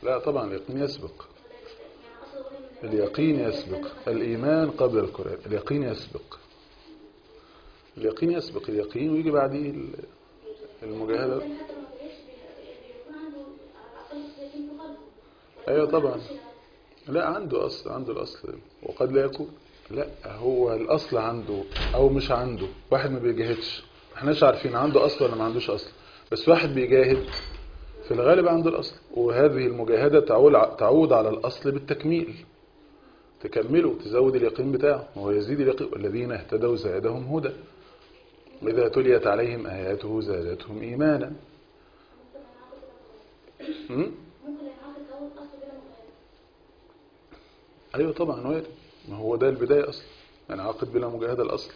لا طبعا اليقين يسبق يعني اقصد اقول ان اليقين يسبق الإيمان قبل القرآن اليقين يسبق اليقين يسبق اليقين ويجي بعديه ال- المجاهدة الانسان حتى ما بيعيش بيكون عنده على الاقل يقين في قلبه أيوة طبعا لا عنده أصل عنده الأصل وقد لا يكون لا هو الأصل عنده أو مش عنده واحد ما بيجاهدش احناش عارفين عنده أصل ولا ما عندوش أصل بس واحد بيجاهد في الغالب عنده الأصل وهذه المجاهدة تعود تعود على الأصل بالتكميل تكمله تزود اليقين بتاعه وهو يزيد اليقين والذين اهتدوا زادهم هدى وإذا تليت عليهم آياته زادتهم إيمانا م? ممكن ينعقد اول اصل بلا مغايره أيوة طبعا وارد ما هو ده البداية أصلا يعني عقد بلا مجاهدة الأصل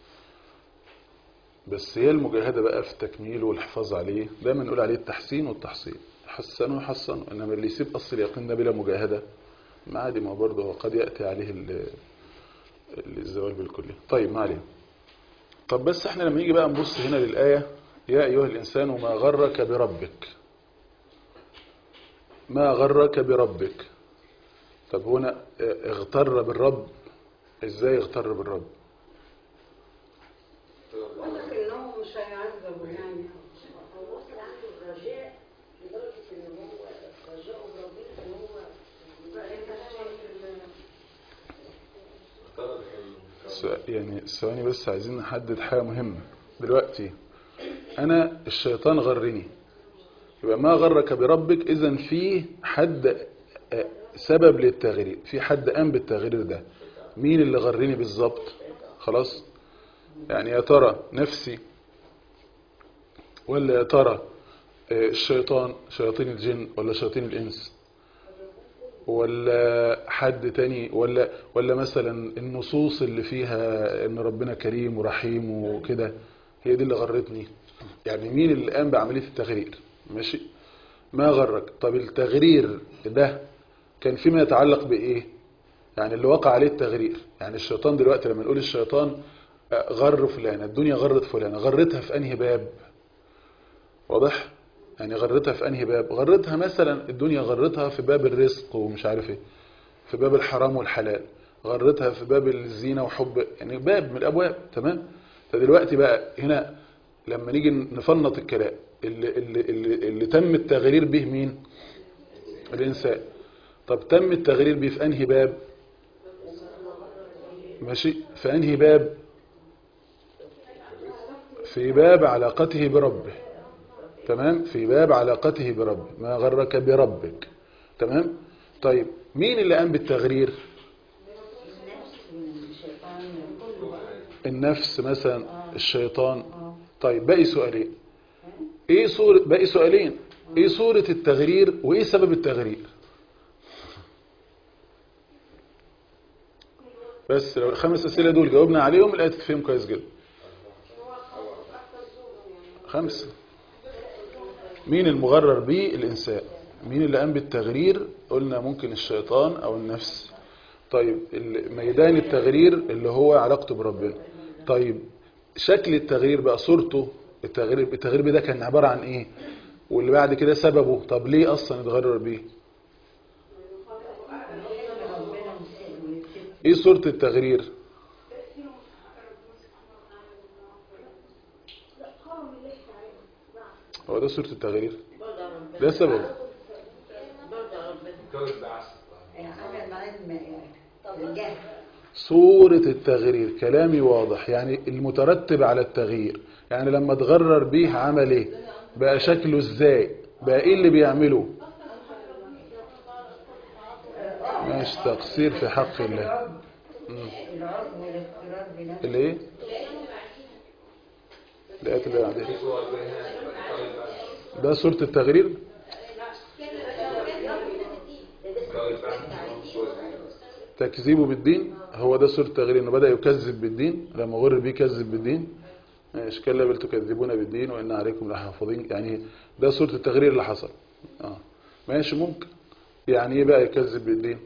بس هي المجاهدة بقى في التكميل والحفاظ عليه دايما نقول عليه التحسين والتحصين حسنوا وحسنوا إنما اللي يسيب أصل اليقين ده بلا مجاهدة ما عادي ما برضه هو قد يأتي عليه ال- الزوال بالكلية طيب ما عليه طب بس احنا لما نيجي بقى نبص هنا للآية يا أيها الإنسان ما غرك بربك ما غرك بربك طب هنا اغتر بالرب ازاي اغتر بالرب واضح انه مش هيعذبوا يعني هو وصل عنده الرجاء لدرجة إن هو رجاءه بربنا إن هو انت شايف ال- طلب س- يعني ثواني بس عايزين نحدد حاجة مهمة دلوقتي أنا الشيطان غرني يبقى ما غرك بربك إذا في حد آه، سبب للتغيير في حد قام بالتغيير ده مين اللي غرني بالظبط خلاص يعني يا ترى نفسي ولا يا ترى آه، الشيطان شياطين الجن ولا شياطين الإنس ولا حد تاني ولا ولا مثلا النصوص اللي فيها ان ربنا كريم ورحيم وكده هي دي اللي غرتني يعني مين اللي قام بعملية التغرير ماشي ما غرك طب التغرير ده كان فيما يتعلق بايه يعني اللي وقع عليه التغرير يعني الشيطان دلوقتي لما نقول الشيطان آه، غر فلان الدنيا غرت فلان غرتها في انهي باب واضح يعني غرتها في انهي باب غرتها مثلا الدنيا غرتها في باب الرزق ومش عارف ايه في باب الحرام والحلال غرتها في باب الزينة وحب يعني باب من الابواب تمام فدلوقتي بقى هنا لما نيجي نفنط الكلام اللي, اللي, اللي, اللي تم التغرير به مين الانسان طب تم التغرير به في انهي باب ماشي في انهي باب في باب علاقته بربه تمام في باب علاقته بربه ما غرك بربك تمام طيب مين اللي قام بالتغرير النفس مثلا الشيطان طيب باقي سؤالين ايه صورة باقي سؤالين ايه صورة التغرير وايه سبب التغرير بس لو الخمس اسئله دول جاوبنا عليهم الايه تفهم كويس جدا خمسه مين المغرر به الإنسان مين اللي قام بالتغرير قلنا ممكن الشيطان أو النفس طيب ال- ميدان التغرير اللي هو علاقته بربنا طيب شكل التغيير بقى صورته التغيير التغيير ده كان عبارة عن ايه واللي بعد كده سببه طب ليه اصلا اتغرر بيه ايه صورة التغيير هو ده صورة التغيير برضه ربنا ده سبب برضه ربنا كون بعث عمل معاه الجهل صورة التغيير كلامي واضح يعني المترتب على التغيير يعني لما اتغرر بيه عمل ايه بقى شكله ازاي بقى ايه اللي بيعمله ماشي تقصير في حق الله مم. العرض والاضطرار بنفسه اللي ايه الآيات اللي بعدها في صور بينها كون بعث ده صورة التغيير كون بعث صور تكذيبه بالدين هو ده صورة التغيير انه بدأ يكذب بالدين لما غر بيه كذب بالدين ماشي كلا بل تكذبون بالدين وإن عليكم لحافظين يعني ده صورة التغيير اللي حصل اه ماشي ممكن يعني ايه بقى يكذب بالدين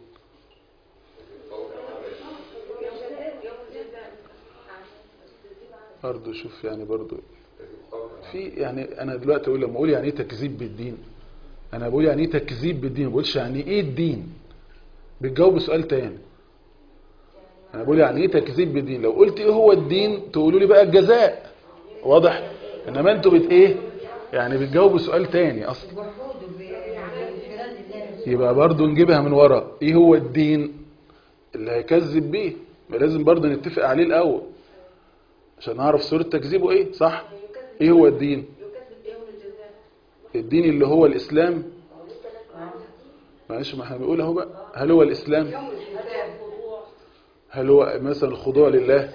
برضه شوف يعني برضه في يعني انا دلوقتي اقول لما اقول يعني ايه تكذيب بالدين انا بقول يعني ايه تكذيب بالدين ما بقولش يعني ايه الدين بتجاوب سؤال تاني انا بقول يعني ايه تكذيب بالدين لو قلت ايه هو الدين تقولوا لي بقى الجزاء واضح انما انتوا بت ايه يعني بتجاوبوا سؤال تاني اصلا يبقى برضو نجيبها من ورا ايه هو الدين اللي هيكذب بيه يبقى لازم برضو نتفق عليه الاول عشان نعرف صورة تكذيبه ايه صح ايه هو الدين يكذب بيوم الجزاء الدين اللي هو الاسلام معلش ما احنا بنقول اهو بقى هل هو الاسلام يوم الحساب هل هو مثلا الخضوع لله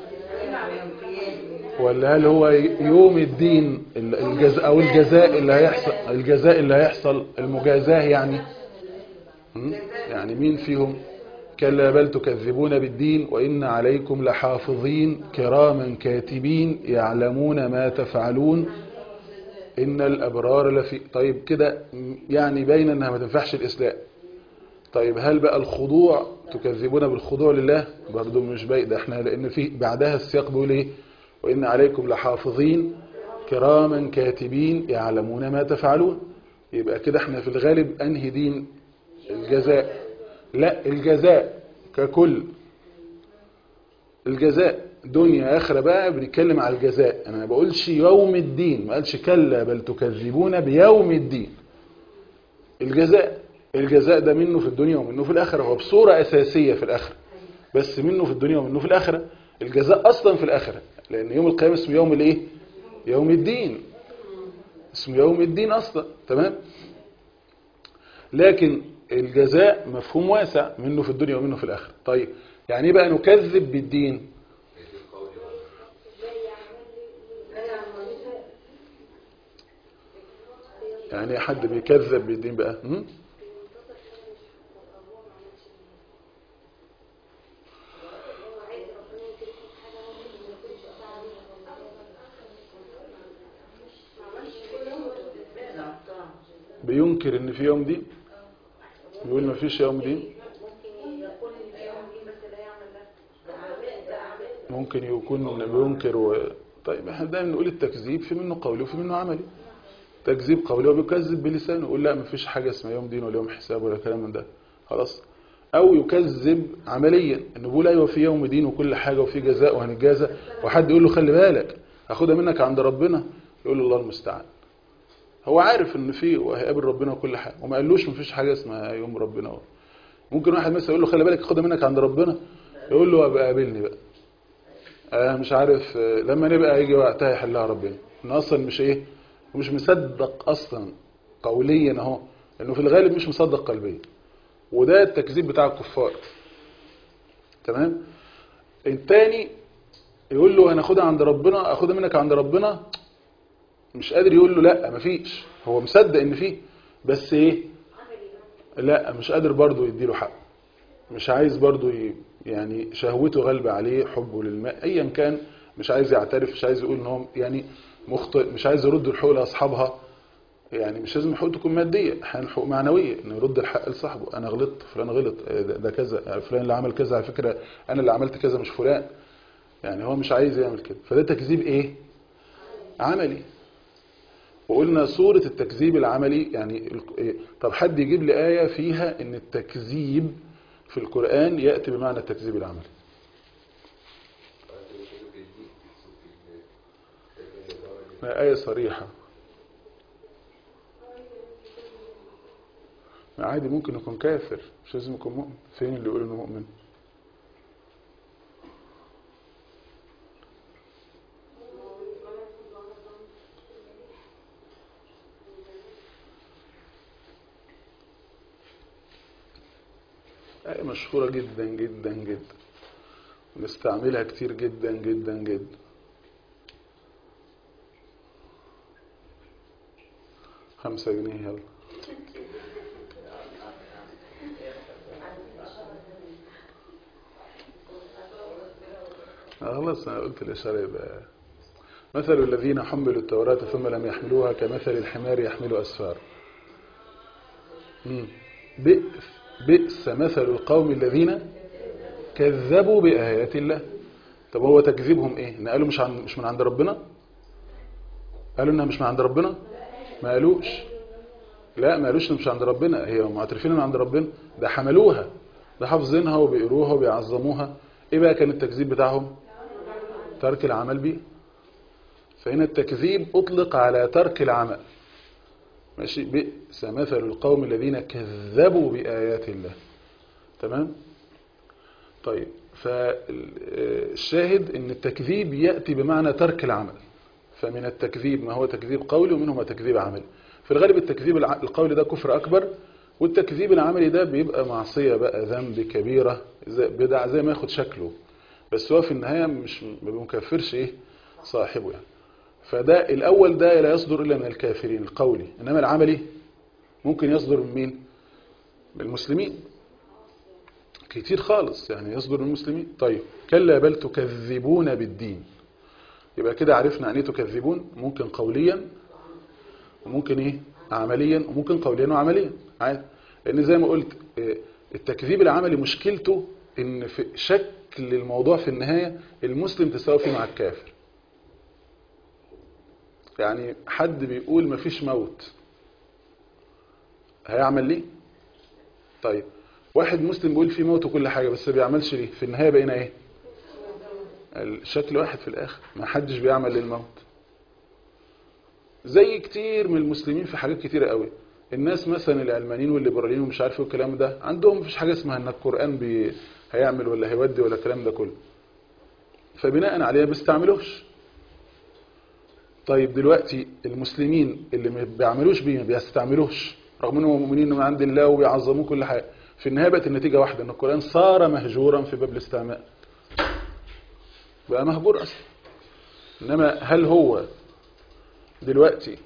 ولا هل هو يوم الدين الجزاء او الجزاء اللي هيحصل الجزاء اللي هيحصل المجازاه يعني م? يعني مين فيهم كلا بل تكذبون بالدين وإن عليكم لحافظين كراما كاتبين يعلمون ما تفعلون إن الأبرار لفي طيب كده يعني باين أنها ما تنفعش الإسلام طيب هل بقى الخضوع تكذبون بالخضوع لله برضو مش باين ده احنا لأن في بعدها السياق بيقول ايه وإن عليكم لحافظين كراما كاتبين يعلمون ما تفعلون يبقى كده احنا في الغالب أنهي دين الجزاء لا الجزاء ككل الجزاء دنيا آخرة بقى بنتكلم على الجزاء أنا ما بقولش يوم الدين ما قالش كلا بل تكذبون بيوم الدين الجزاء الجزاء ده منه في الدنيا ومنه في الآخرة هو بصورة أساسية في الآخرة بس منه في الدنيا ومنه في الآخرة الجزاء أصلا في الآخرة لأن يوم القيامة اسمه يوم الإيه يوم الدين اسمه يوم الدين أصلا تمام لكن الجزاء مفهوم واسع منه في الدنيا ومنه في الآخرة طيب يعني ايه بقى نكذب بالدين يعني ايه حد بيكذب بالدين بقى هم؟ بينكر ان في يوم دين يقول ما فيش يوم دين ممكن يكون بينكر و... طيب احنا دايما نقول التكذيب في منه قولي وفي منه عملي تكذيب قولي وبيكذب بلسانه يقول لا ما فيش حاجه اسمها يوم دين ولا يوم حساب ولا كلام من ده خلاص او يكذب عمليا انه بيقول ايوه في يوم دين وكل حاجه وفي جزاء وهنجازى وحد يقول له خلي بالك هاخدها منك عند ربنا يقول له الله المستعان هو عارف ان في وهيقابل ربنا وكل حاجه وما قالوش مفيش حاجه اسمها يوم ربنا ممكن واحد مثلا يقول له خلي بالك خدها منك عند ربنا يقول له ابقى قابلني بقى آه مش عارف آه لما نبقى يجي وقتها يحلها ربنا ان اصلا مش ايه ومش مصدق اصلا قوليا اهو انه في الغالب مش مصدق قلبيا وده التكذيب بتاع الكفار تمام الثاني يقول له هناخدها عند ربنا اخدها منك عند ربنا مش قادر يقول له لا مفيش هو مصدق ان فيه بس ايه لا مش قادر برضه يديله حق مش عايز برضه ي... يعني شهوته غالبة عليه حبه للماء ايا كان مش عايز يعترف مش عايز يقول ان هو يعني مخطئ مش عايز يرد الحقوق لاصحابها يعني مش لازم الحقوق تكون ماديه احيانا حقوق معنويه انه يرد الحق لصاحبه انا غلطت فلان غلط ده, ده كذا فلان اللي عمل كذا على فكره انا اللي عملت كذا مش فلان يعني هو مش عايز يعمل كده فده تكذيب ايه عملي وقلنا صورة التكذيب العملي يعني طب حد يجيب لي آية فيها ان التكذيب في القرآن يأتي بمعنى التكذيب العملي آية صريحة عادي ممكن يكون كافر مش لازم يكون مؤمن فين اللي يقول انه مؤمن آية مشهورة جدا جدا جدا ونستعملها كتير جدا جدا جدا خمسة جنيه يلا خلاص أنا قلت الإشارة يبقى مثل الذين حملوا التوراة ثم لم يحملوها كمثل الحمار يحمل أسفار بئس بئس مثل القوم الذين كذبوا بآيات الله طب هو تكذيبهم ايه ان قالوا مش عن مش من عند ربنا قالوا انها مش من عند ربنا ما قالوش لا ما قالوش إنه مش عند ربنا هي معترفين إنه عند ربنا ده حملوها ده حافظينها وبيقروها وبيعظموها ايه بقى كان التكذيب بتاعهم ترك العمل بيه فهنا التكذيب اطلق على ترك العمل ماشي بئس مثل القوم الذين كذبوا بآيات الله تمام طيب فالشاهد ان التكذيب يأتي بمعنى ترك العمل فمن التكذيب ما هو تكذيب قولي ومنه ما تكذيب عملي في الغالب التكذيب الع- القولي ده كفر أكبر والتكذيب العملي ده بيبقى معصية بقى ذنب كبيرة زي- بدع زي ما ياخد شكله بس هو في النهاية مش ما بيكفرش ايه صاحبه يعني فده الأول ده لا يصدر إلا من الكافرين القولي إنما العملي ممكن يصدر من مين من المسلمين كتير خالص يعني يصدر من المسلمين طيب كلا بل تكذبون بالدين يبقى كده عرفنا يعني ايه تكذبون ممكن قوليا وممكن ايه عمليا وممكن قوليا وعمليا عادي لان زي ما قلت إيه، التكذيب العملي مشكلته ان في شكل الموضوع في النهاية المسلم تساوي فيه مع الكافر يعني حد بيقول مفيش موت هيعمل ليه طيب واحد مسلم بيقول في موت وكل حاجة بس ما بيعملش ليه في النهاية بقينا ايه الشكل واحد في الاخر ما حدش بيعمل للموت زي كتير من المسلمين في حاجات كتيرة قوي الناس مثلا العلمانيين والليبراليين ومش عارف ايه والكلام ده عندهم مفيش حاجة اسمها ان القرآن بي هيعمل ولا هيودي ولا الكلام ده كله فبناء عليه ما بيستعملوش طيب دلوقتي المسلمين اللي ما بيعملوش بيه ما بيستعملوش رغم انهم مؤمنين من عند الله وبيعظموه كل حاجه في النهايه بقت النتيجه واحده ان القران صار مهجورا في باب الاستعمال بقى مهجور اصلا انما هل هو دلوقتي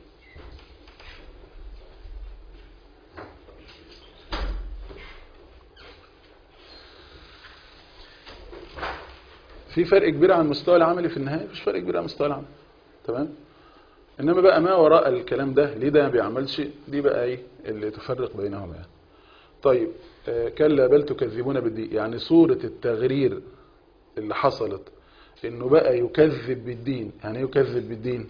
في فرق كبير عن المستوى العملي في النهايه مفيش فرق كبير عن المستوى العملي تمام انما بقى ما وراء الكلام ده ليه ده ما بيعملش دي بقى ايه اللي تفرق بينهم يعني طيب آه، كلا بل تكذبون بالدين يعني صورة التغرير اللي حصلت انه بقى يكذب بالدين يعني ايه يكذب بالدين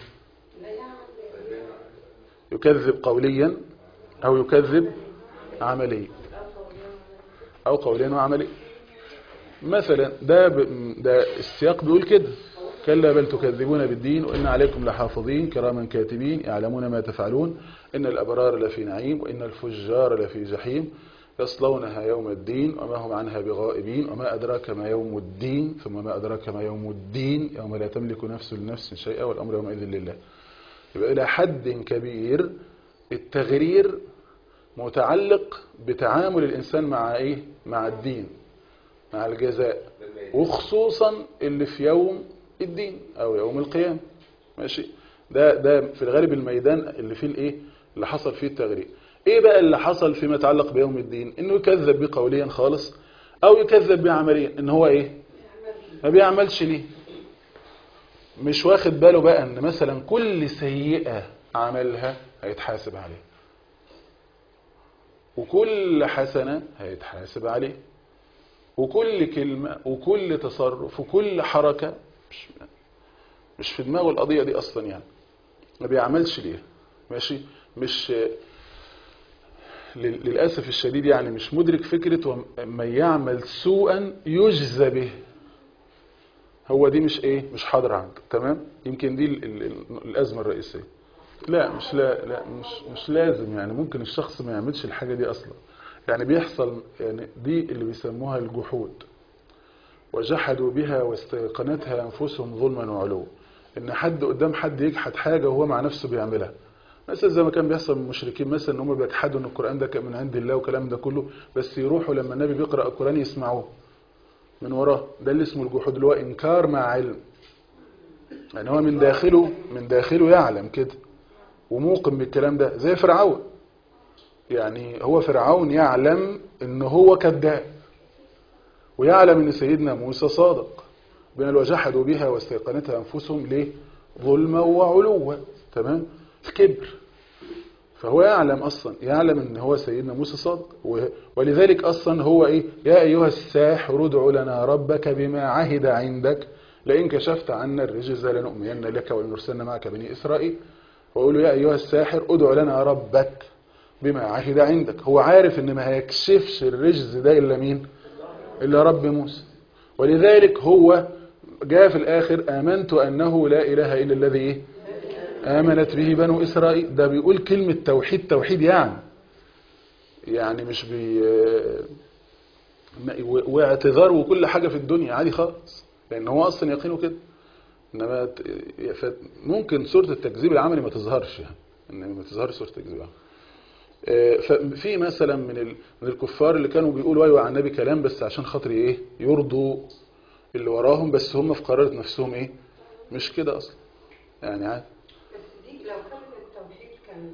يكذب قوليا او يكذب عمليا او قوليا وعمليا مثلا ده ب... ده السياق بيقول كده كلا بل تكذبون بالدين وإن عليكم لحافظين كراما كاتبين يعلمون ما تفعلون إن الأبرار لفي نعيم وإن الفجار لفي جحيم يصلونها يوم الدين وما هم عنها بغائبين وما أدراك ما يوم الدين ثم ما أدراك ما يوم الدين يوم لا تملك نفس لنفس شيئا والأمر يومئذ لله يبقى إلى حد كبير التغرير متعلق بتعامل الإنسان مع إيه؟ مع الدين مع الجزاء وخصوصا اللي في يوم الدين او يوم القيامة ماشي ده ده في الغالب الميدان اللي فيه الايه اللي حصل فيه التغريب ايه بقى اللي حصل فيما يتعلق بيوم الدين انه يكذب بيه قوليا خالص او يكذب بيه عمليا ان هو ايه ما بيعملش ليه مش واخد باله بقى ان مثلا كل سيئة عملها هيتحاسب عليه وكل حسنة هيتحاسب عليه وكل كلمة وكل تصرف وكل حركة مش, مش في دماغه القضية دي أصلا يعني ما بيعملش ليه ماشي مش لل- للأسف الشديد يعني مش مدرك فكرة ومن يعمل سوءا يجزى به هو دي مش ايه مش حاضر عنده تمام يمكن دي ال- ال- ال- الأزمة الرئيسية لا مش لا لا مش مش لازم يعني ممكن الشخص ما يعملش الحاجة دي أصلا يعني بيحصل يعني دي اللي بيسموها الجحود وجحدوا بها واستيقنتها أنفسهم ظلما وعلوا إن حد قدام حد يجحد حاجة وهو مع نفسه بيعملها مثلا زي ما كان بيحصل من المشركين مثلا ان هم بيجحدوا ان القرآن ده كان من عند الله والكلام ده كله بس يروحوا لما النبي بيقرأ القرآن يسمعوه من وراه ده اللي اسمه الجحود اللي هو إنكار مع علم يعني هو من داخله من داخله يعلم كده وموقن بالكلام ده زي فرعون يعني هو فرعون يعلم ان هو كذاب ويعلم ان سيدنا موسى صادق بين وجحدوا بها واستيقنتها انفسهم ليه ظلما وعلوا تمام الكبر فهو يعلم اصلا يعلم ان هو سيدنا موسى صادق و- ولذلك اصلا هو ايه يا ايها الساحر ادع لنا ربك بما عهد عندك لئن كشفت عنا الرجز لنؤمنن لك ولنرسلن معك بني اسرائيل ويقولوا يا ايها الساحر ادع لنا ربك بما عهد عندك هو عارف ان ما هيكشفش الرجز ده الا مين الا رب موسى ولذلك هو جاء في الاخر امنت انه لا اله الا الذي إيه؟ امنت به بنو اسرائيل ده بيقول كلمة توحيد توحيد يعني يعني مش بي واعتذار وكل حاجة في الدنيا عادي خالص لان هو اصلا يقينه كده انما ت- ف- ممكن صورة التكذيب العملي ما تظهرش يعني ان ما تظهرش صورة التكذيب العملي آه، ففي مثلا من ال- من الكفار اللي كانوا بيقولوا ايوه عن النبي كلام بس عشان خاطر ايه يرضوا اللي وراهم بس هم في قرارة نفسهم ايه مش كده اصلا يعني عادي بس دي لو كلمة التوحيد كان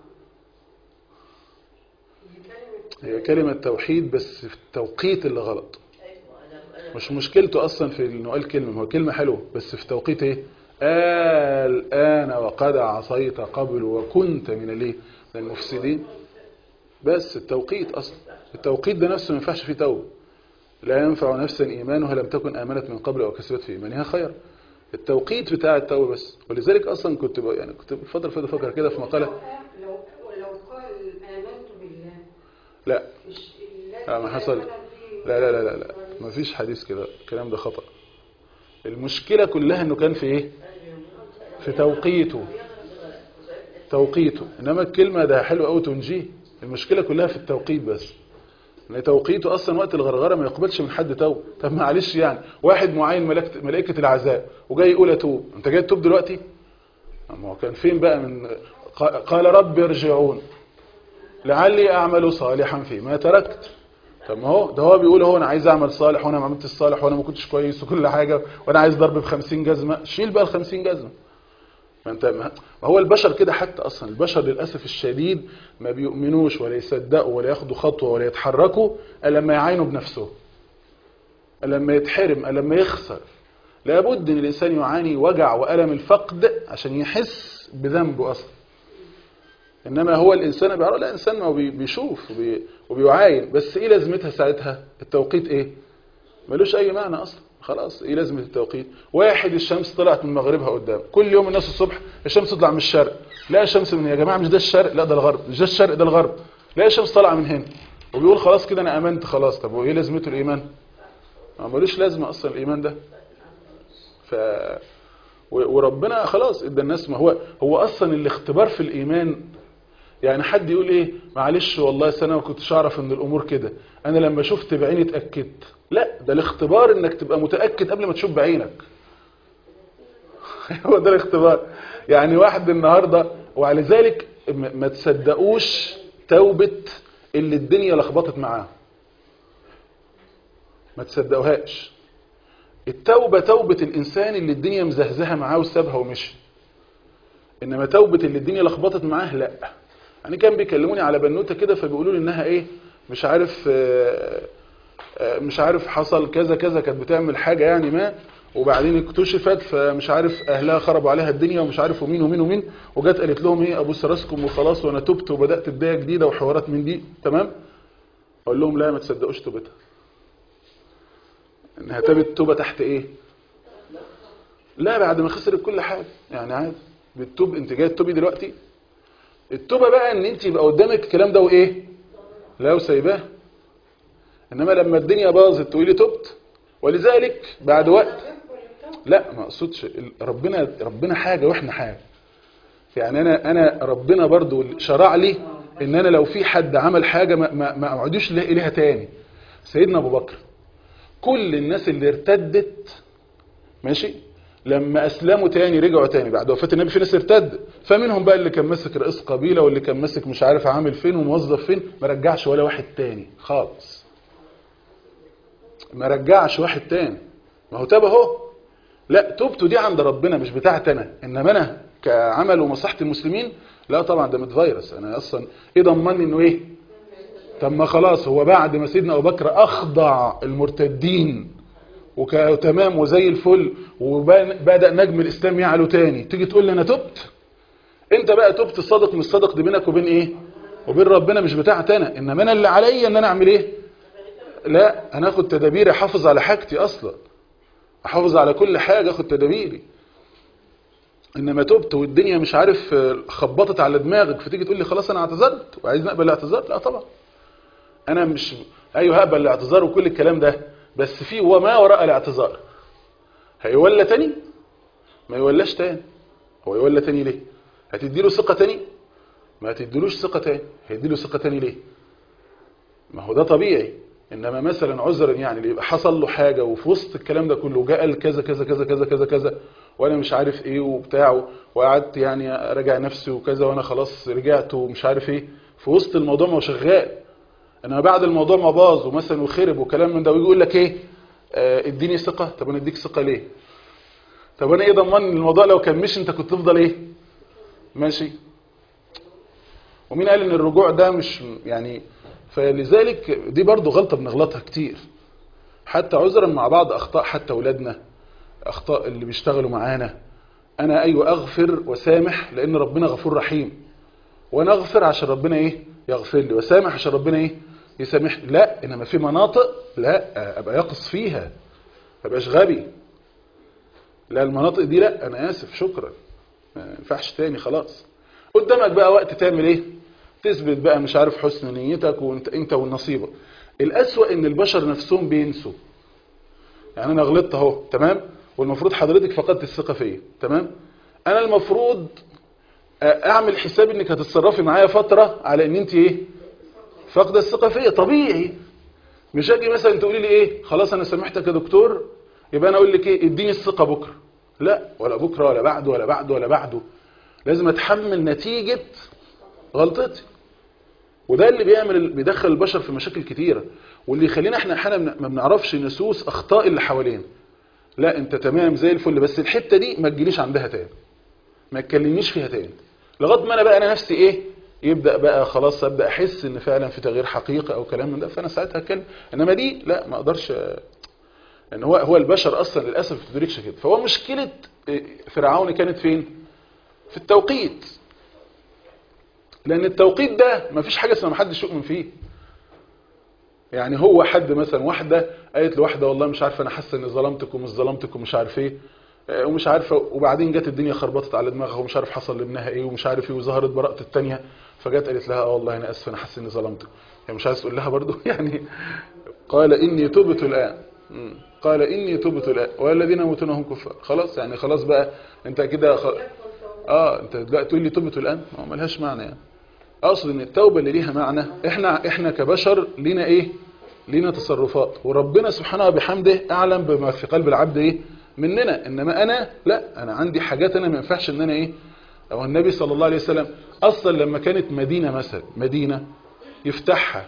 دي كلمة هي كلمة توحيد بس في التوقيت اللي غلط مش مشكلته اصلا في انه قال كلمة هو كلمة حلوة بس في توقيت ايه الآن وقد عصيت قبل وكنت من الايه من المفسدين بس التوقيت اصلا التوقيت ده نفسه ما ينفعش فيه توبه لا ينفع نفسا ايمانها لم تكن امنت من قبل او كسبت في ايمانها خير التوقيت بتاع التوبه بس ولذلك اصلا كنت ب... يعني كنت الفتره اللي فاتت فاكر كده في مقاله لو لو قال آمنت بالله لا مش لا ما حصل لا لا لا لا, لا. ما فيش حديث كده الكلام ده خطأ المشكلة كلها انه كان في ايه في توقيته توقيته انما الكلمة ده حلو قوي تنجيه المشكلة كلها في التوقيت بس ان توقيته اصلا وقت الغرغرة ما يقبلش من حد توب طب معلش يعني واحد معين ملائكة ملائكة العذاب وجاي يقول اتوب انت جاي تتوب دلوقتي ما هو كان فين بقى من قا- قال رب ارجعون لعلي اعمل صالحا فيما تركت طب ما هو ده هو بيقول هو انا عايز اعمل صالح وانا ما عملتش صالح وانا ما كنتش كويس وكل حاجه وانا عايز ضرب ب 50 جزمه شيل بقى ال 50 جزمه ما انت ما ما هو البشر كده حتى اصلا البشر للاسف الشديد ما بيؤمنوش ولا يصدقوا ولا ياخدوا خطوه ولا يتحركوا الا لما يعاينوا بنفسه الا لما يتحرم الا لما يخسر لابد ان الانسان يعاني وجع والم الفقد عشان يحس بذنبه اصلا انما هو الانسان بيعرف لا انسان ما هو بي- بيشوف وبي- وبيعاين بس ايه لازمتها ساعتها التوقيت ايه ملوش اي معنى اصلا خلاص ايه لازمه التوقيت واحد الشمس طلعت من مغربها قدام كل يوم الناس الصبح الشمس تطلع من الشرق لا الشمس من يا جماعه مش ده الشرق لا ده الغرب مش ده الشرق ده الغرب لا الشمس طالعه من هنا وبيقول خلاص كده انا امنت خلاص طب وايه لازمته الايمان ما ملوش لازمه اصلا الايمان ده ف و- وربنا خلاص ادى الناس ما هو هو اصلا الاختبار في الايمان يعني حد يقول ايه معلش والله سنة ما كنتش اعرف ان الامور كده انا لما شفت بعيني اتاكدت لا ده الاختبار انك تبقى متاكد قبل ما تشوف بعينك هو ده الاختبار يعني واحد النهارده وعلى ذلك م- ما تصدقوش توبه اللي الدنيا لخبطت معاه ما تصدقوهاش التوبه توبه الانسان اللي الدنيا مزهزهه معاه وسابها ومشي انما توبه اللي الدنيا لخبطت معاه لا يعني كان بيكلموني على بنوته كده فبيقولوا لي انها ايه مش عارف آه، آه، مش عارف حصل كذا كذا كانت بتعمل حاجه يعني ما وبعدين اكتشفت فمش عارف اهلها خربوا عليها الدنيا ومش عارف ومين ومين ومين وجت قالت لهم ايه ابوس راسكم وخلاص وانا تبت وبدات بدايه جديده وحوارات من دي تمام اقول لهم لا ما تصدقوش توبتها انها تابت توبه تحت ايه لا بعد ما خسرت كل حاجه يعني عادي بتتوب انت جاي تتوبي دلوقتي التوبه بقى ان انت يبقى قدامك الكلام ده وايه لا وسايباه انما لما الدنيا باظت تقولي تبت ولذلك بعد وقت لا ما اقصدش ال- ربنا ربنا حاجه واحنا حاجه يعني انا انا ربنا برضو شرع لي ان انا لو في حد عمل حاجه ما ما, ما اقعدوش اليها تاني سيدنا ابو بكر كل الناس اللي ارتدت ماشي لما اسلموا تاني رجعوا تاني بعد وفاه النبي في ناس ارتد فمنهم بقى اللي كان ماسك رئيس قبيله واللي كان ماسك مش عارف عامل فين وموظف فين ما رجعش ولا واحد تاني خالص ما رجعش واحد تاني ما هو تاب اهو لا توبته دي عند ربنا مش بتاعت انا انما انا كعمل ومصلحه المسلمين لا طبعا ده متفيرس انا اصلا ايه ضمني انه ايه طب ما خلاص هو بعد ما سيدنا ابو بكر اخضع المرتدين وتمام وزي الفل وبدا نجم الاسلام يعلو تاني تيجي تقول لي انا تبت انت بقى تبت الصادق من الصادق دي بينك وبين ايه وبين ربنا مش بتاعت انا انما انا اللي عليا ان انا اعمل ايه لا انا اخد تدابيري احافظ على حاجتي اصلا احافظ على كل حاجه اخد تدابيري انما تبت والدنيا مش عارف آه، خبطت على دماغك فتيجي تقول لي خلاص انا اعتذرت وعايز نقبل الاعتذار لا طبعا انا مش ايوه هقبل الاعتذار وكل الكلام ده بس في وما وراء الاعتذار هيولى تاني ما يولاش تاني هو يولى تاني ليه هتديله ثقة تاني ما هتديلوش ثقة تاني هيديله ثقة تاني ليه ما هو ده طبيعي انما مثلا عذرا يعني اللي يبقى حصل له حاجة وفي وسط الكلام ده كله جاء قال كذا كذا كذا كذا كذا كذا وانا مش عارف ايه وبتاع وقعدت يعني اراجع نفسي وكذا وانا خلاص رجعت ومش عارف ايه في وسط الموضوع ما هو شغال انما بعد الموضوع ما باظ ومثلا وخرب وكلام من ده ويجي يقول لك ايه آه اديني ثقة طب انا اديك ثقة ليه طب انا ايه ضمان إن الموضوع لو كان مش انت كنت تفضل ايه ماشي ومين قال ان الرجوع ده مش يعني فلذلك دي برضو غلطة بنغلطها كتير حتى عذرا مع بعض اخطاء حتى اولادنا اخطاء اللي بيشتغلوا معانا انا ايوه اغفر وسامح لان ربنا غفور رحيم وانا اغفر عشان ربنا ايه يغفر لي وسامح عشان ربنا ايه يسامحني لا انما في مناطق لا ابقى يقص فيها ما ابقاش غبي لا المناطق دي لا انا اسف شكرا ما ينفعش تاني خلاص قدامك بقى وقت تعمل ايه تثبت بقى مش عارف حسن نيتك وانت انت والنصيبه الاسوأ ان البشر نفسهم بينسوا يعني انا غلطت اهو تمام والمفروض حضرتك فقدت الثقه فيا تمام انا المفروض اعمل حساب انك هتتصرفي معايا فتره على ان انت ايه فاقده الثقه فيا طبيعي مش اجي مثلا تقولي لي ايه خلاص انا سامحتك يا دكتور يبقى انا اقول لك ايه اديني الثقه بكره لا ولا بكره ولا بعده ولا بعده ولا بعده لازم اتحمل نتيجه غلطتي وده اللي بيعمل بيدخل البشر في مشاكل كتيره واللي يخلينا احنا احيانا ما بنعرفش نسوس اخطاء اللي حوالينا لا انت تمام زي الفل بس الحته دي ما تجيليش عندها تاني ما تكلمنيش فيها تاني لغايه ما انا بقى انا نفسي ايه يبدا بقى خلاص ابدا احس ان فعلا في تغيير حقيقي او كلام من ده فانا ساعتها اتكلم انما دي لا ما اقدرش ان هو هو البشر اصلا للاسف ما بتدركش كده فهو مشكله فرعون كانت فين في التوقيت لان التوقيت ده ما فيش حاجه اسمها ما حدش يؤمن فيه يعني هو حد مثلا واحده قالت لواحده والله مش عارفه انا حاسه اني ظلمتك ومش ظلمتك ومش عارف ايه ومش عارفه وبعدين جت الدنيا خربطت على دماغها ومش عارف حصل لابنها ايه ومش عارف ايه وظهرت براءه الثانيه فجت قالت لها اه والله انا اسف انا حاسه اني ظلمتك يعني مش عايز تقول لها برضو يعني قال اني تبت الان قال اني تبت الان والذين يموتون هم كفار خلاص يعني خلاص بقى انت كده خ... اه انت دلوقتي تقول لي تبت الان ما ملهاش معنى يعني اقصد ان التوبه اللي ليها معنى احنا احنا كبشر لينا ايه لينا تصرفات وربنا سبحانه وبحمده اعلم بما في قلب العبد ايه مننا انما انا لا انا عندي حاجات انا ما ينفعش ان انا ايه او النبي صلى الله عليه وسلم اصلا لما كانت مدينه مثلا مدينه يفتحها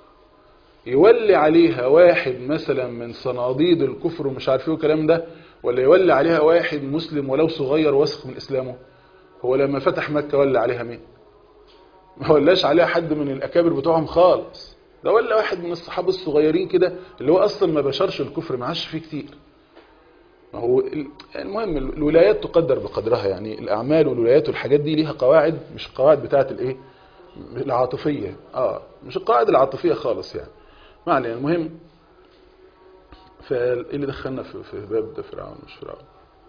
يولي عليها واحد مثلا من صناديد الكفر ومش عارف ايه الكلام ده ولا يولي عليها واحد مسلم ولو صغير واثق من اسلامه هو لما فتح مكه ولى عليها مين ما ولاش عليها حد من الاكابر بتوعهم خالص ده ولا واحد من الصحابه الصغيرين كده اللي هو اصلا ما بشرش الكفر ما عاش فيه كتير ما هو المهم الولايات تقدر بقدرها يعني الاعمال والولايات والحاجات دي ليها قواعد مش القواعد بتاعه الايه العاطفيه اه مش القواعد العاطفيه خالص يعني ما علينا المهم فايه اللي دخلنا في, في باب ده فرعون مش فرعون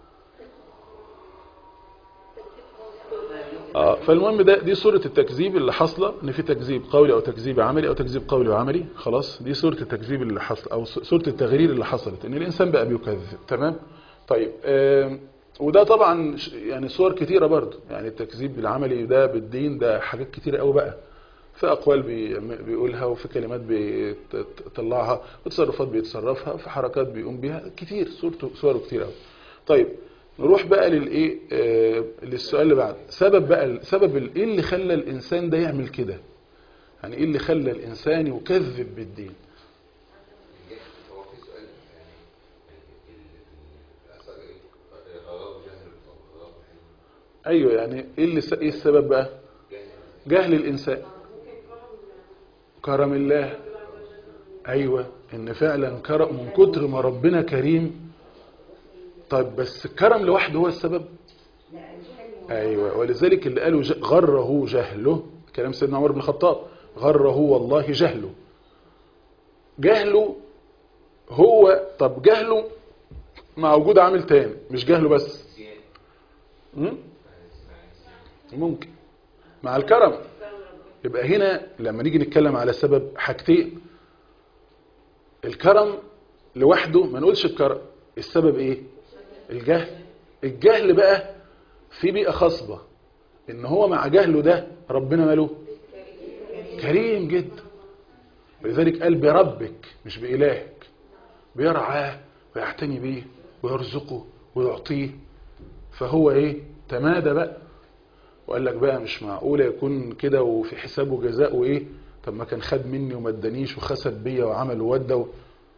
اه فالمهم ده دي صورة التكذيب اللي حاصله ان في تكذيب قولي او تكذيب عملي او تكذيب قولي وعملي خلاص دي صورة التكذيب اللي حصل او صورة التغرير اللي حصلت ان الانسان بقى بيكذب تمام طيب آه وده طبعا يعني صور كتيرة برضو يعني التكذيب العملي ده بالدين ده حاجات كتيرة قوي بقى في اقوال بي بيقولها وفي كلمات بيطلعها وتصرفات بيتصرفها في حركات بيقوم بيها كتير صورته صوره كتير قوي طيب نروح بقى للايه آه للسؤال اللي بعد سبب بقى سبب ايه اللي خلى الانسان ده يعمل كده يعني ايه اللي خلى الانسان يكذب بالدين هو في سؤال يعني الأثر إيه؟ غرض جهل أو غرض حلم ايوه يعني ايه اللي س... ايه السبب بقى جهل جهل الانسان كرم الله ايوه ان فعلا كرم من كتر ما ربنا كريم طيب بس الكرم لوحده هو السبب ايوه ولذلك اللي قالوا ج- غره جهله كلام سيدنا عمر بن الخطاب غره والله جهله جهله هو طب جهله مع وجود عامل تاني مش جهله بس م? ممكن مع الكرم يبقى هنا لما نيجي نتكلم على سبب حاجتين الكرم لوحده ما نقولش الكرم السبب ايه الجهل الجهل بقى في بيئة خصبة ان هو مع جهله ده ربنا ماله كريم جدا ولذلك قال بربك مش بإلهك بيرعاه ويعتني بيه ويرزقه ويعطيه فهو ايه تمادى بقى وقال لك بقى مش معقولة يكون كده وفي حسابه جزاء وايه طب ما كان خد مني وما ادانيش وخسد بيا وعمل وودى و...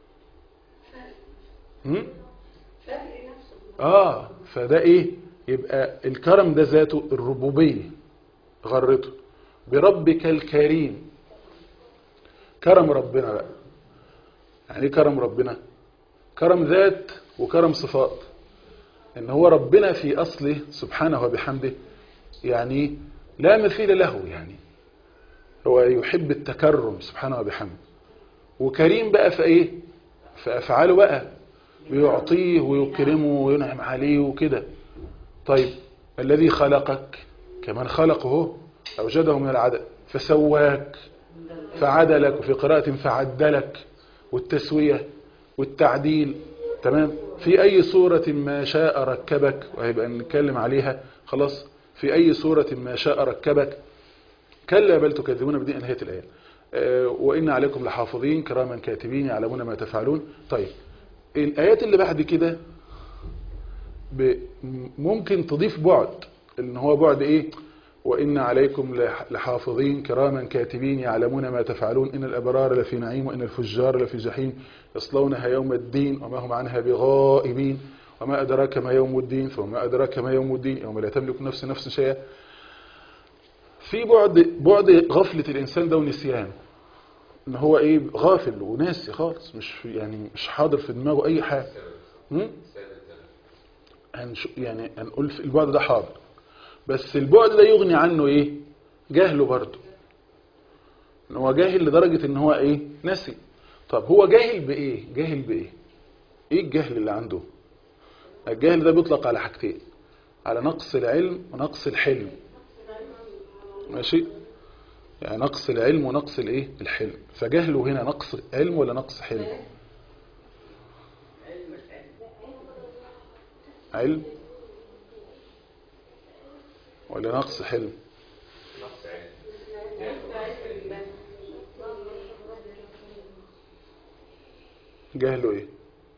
هم؟ فرق نفسه اه فده ايه يبقى الكرم ده ذاته الربوبية غرته بربك الكريم كرم ربنا بقى يعني ايه كرم ربنا كرم ذات وكرم صفات ان هو ربنا في اصله سبحانه وبحمده يعني لا مثيل له يعني هو يحب التكرم سبحانه وبحمده وكريم بقى في ايه في افعاله بقى بيعطيه ويكرمه وينعم عليه وكده طيب الذي خلقك كمان خلقه أوجده من العدل فسواك فعدلك وفي قراءة فعدلك والتسوية والتعديل تمام في أي صورة ما شاء ركبك وهيبقى نتكلم عليها خلاص في أي صورة ما شاء ركبك كلا بل تكذبون بدين نهاية الآية آه، وإن عليكم لحافظين كراما كاتبين يعلمون ما تفعلون طيب الآيات اللي بعد كده ب- ممكن تضيف بعد ان هو بعد ايه وإن عليكم لح- لحافظين كراما كاتبين يعلمون ما تفعلون إن الأبرار لفي نعيم وإن الفجار لفي جحيم يصلونها يوم الدين وما هم عنها بغائبين وما أدراك ما يوم الدين فما أدراك ما يوم الدين يوم لا تملك نفس نفس شيئا في بعد بعد غفلة الإنسان ده ونسيانه ان هو ايه غافل وناسي خالص مش يعني مش حاضر في دماغه اي حاجه هم؟ هنش يعني هنقول في البعد ده حاضر بس البعد ده يغني عنه ايه جهله برضه ان هو جاهل لدرجه ان هو ايه نسي طب هو جاهل بايه جاهل بايه ايه الجهل اللي عنده الجهل ده بيطلق على حاجتين على نقص العلم ونقص الحلم ماشي يعني نقص العلم ونقص الايه الحلم فجهله هنا نقص علم ولا نقص حلم علم ولا نقص حلم جهله ايه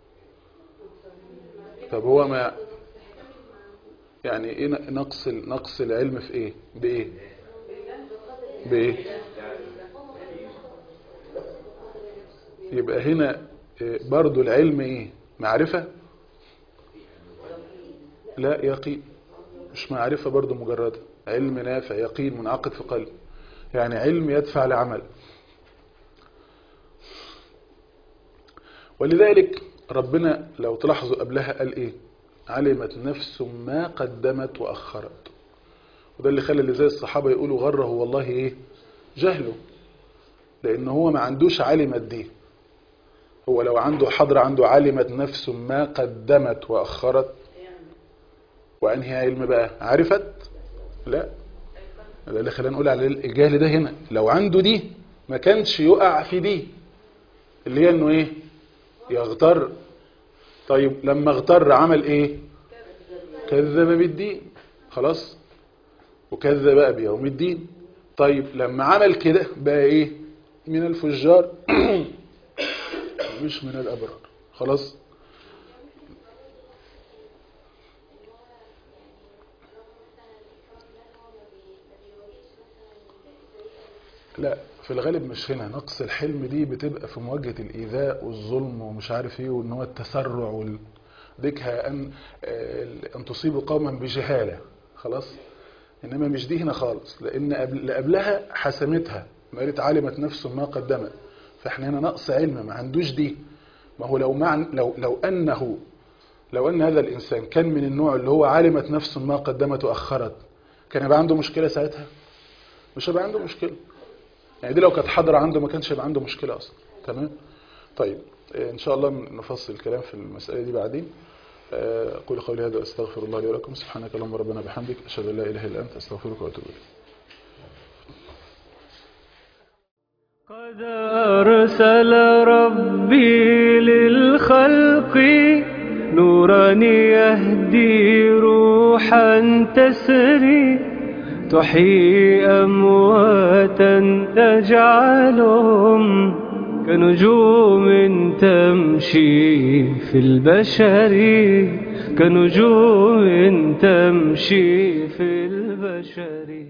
طب هو ما يعني ايه نقص نقص العلم في ايه بايه بايه يبقى هنا إيه، برضو العلم ايه معرفة لا يقين مش معرفة برضو مجردة علم نافع يقين منعقد في قلب يعني علم يدفع لعمل ولذلك ربنا لو تلاحظوا قبلها قال ايه علمت نفس ما قدمت وأخرت وده اللي خلى اللي زي الصحابة يقولوا غره والله ايه جهله لان هو ما عندوش علمت دي هو لو عنده حضر عنده علمت نفس ما قدمت وأخرت وأنهي علم بقى عرفت لا ده اللي خلينا نقول على الجهل ده هنا لو عنده دي ما كانش يقع في دي اللي هي انه ايه يغتر طيب لما اغتر عمل ايه كذب بالدين خلاص وكذب بقى بيوم الدين طيب لما عمل كده بقى ايه من الفجار مش من الابرار خلاص لا في الغالب مش هنا نقص الحلم دي بتبقى في مواجهة الإيذاء والظلم ومش عارف ايه وان هو التسرع وال... ذكها أن آه، أن تصيب قوما بجهالة خلاص إنما مش دي هنا خالص لأن قبل- اللي قبلها حسمتها ما قالت علمت نفس ما قدمت فاحنا هنا نقص علم ما عندوش دي ما هو لو مع لو لو أنه لو أن هذا الإنسان كان من النوع اللي هو علمت نفس ما قدمت وأخرت كان يبقى عنده مشكلة ساعتها مش هيبقى عنده مشكلة يعني دي لو كانت حاضرة عنده ما كانش يبقى عنده مشكلة أصلا تمام طيب إيه، إن شاء الله نفصل الكلام في المسألة دي بعدين آه، أقول قولي هذا أستغفر الله لي ولكم سبحانك اللهم ربنا بحمدك أشهد أن لا إله إلا أنت أستغفرك وأتوب إليك قد أرسل ربي للخلق نورا يهدي روحا تسري تحيي أمواتا تجعلهم كنجوم تمشي في البشر كنجوم تمشي في البشر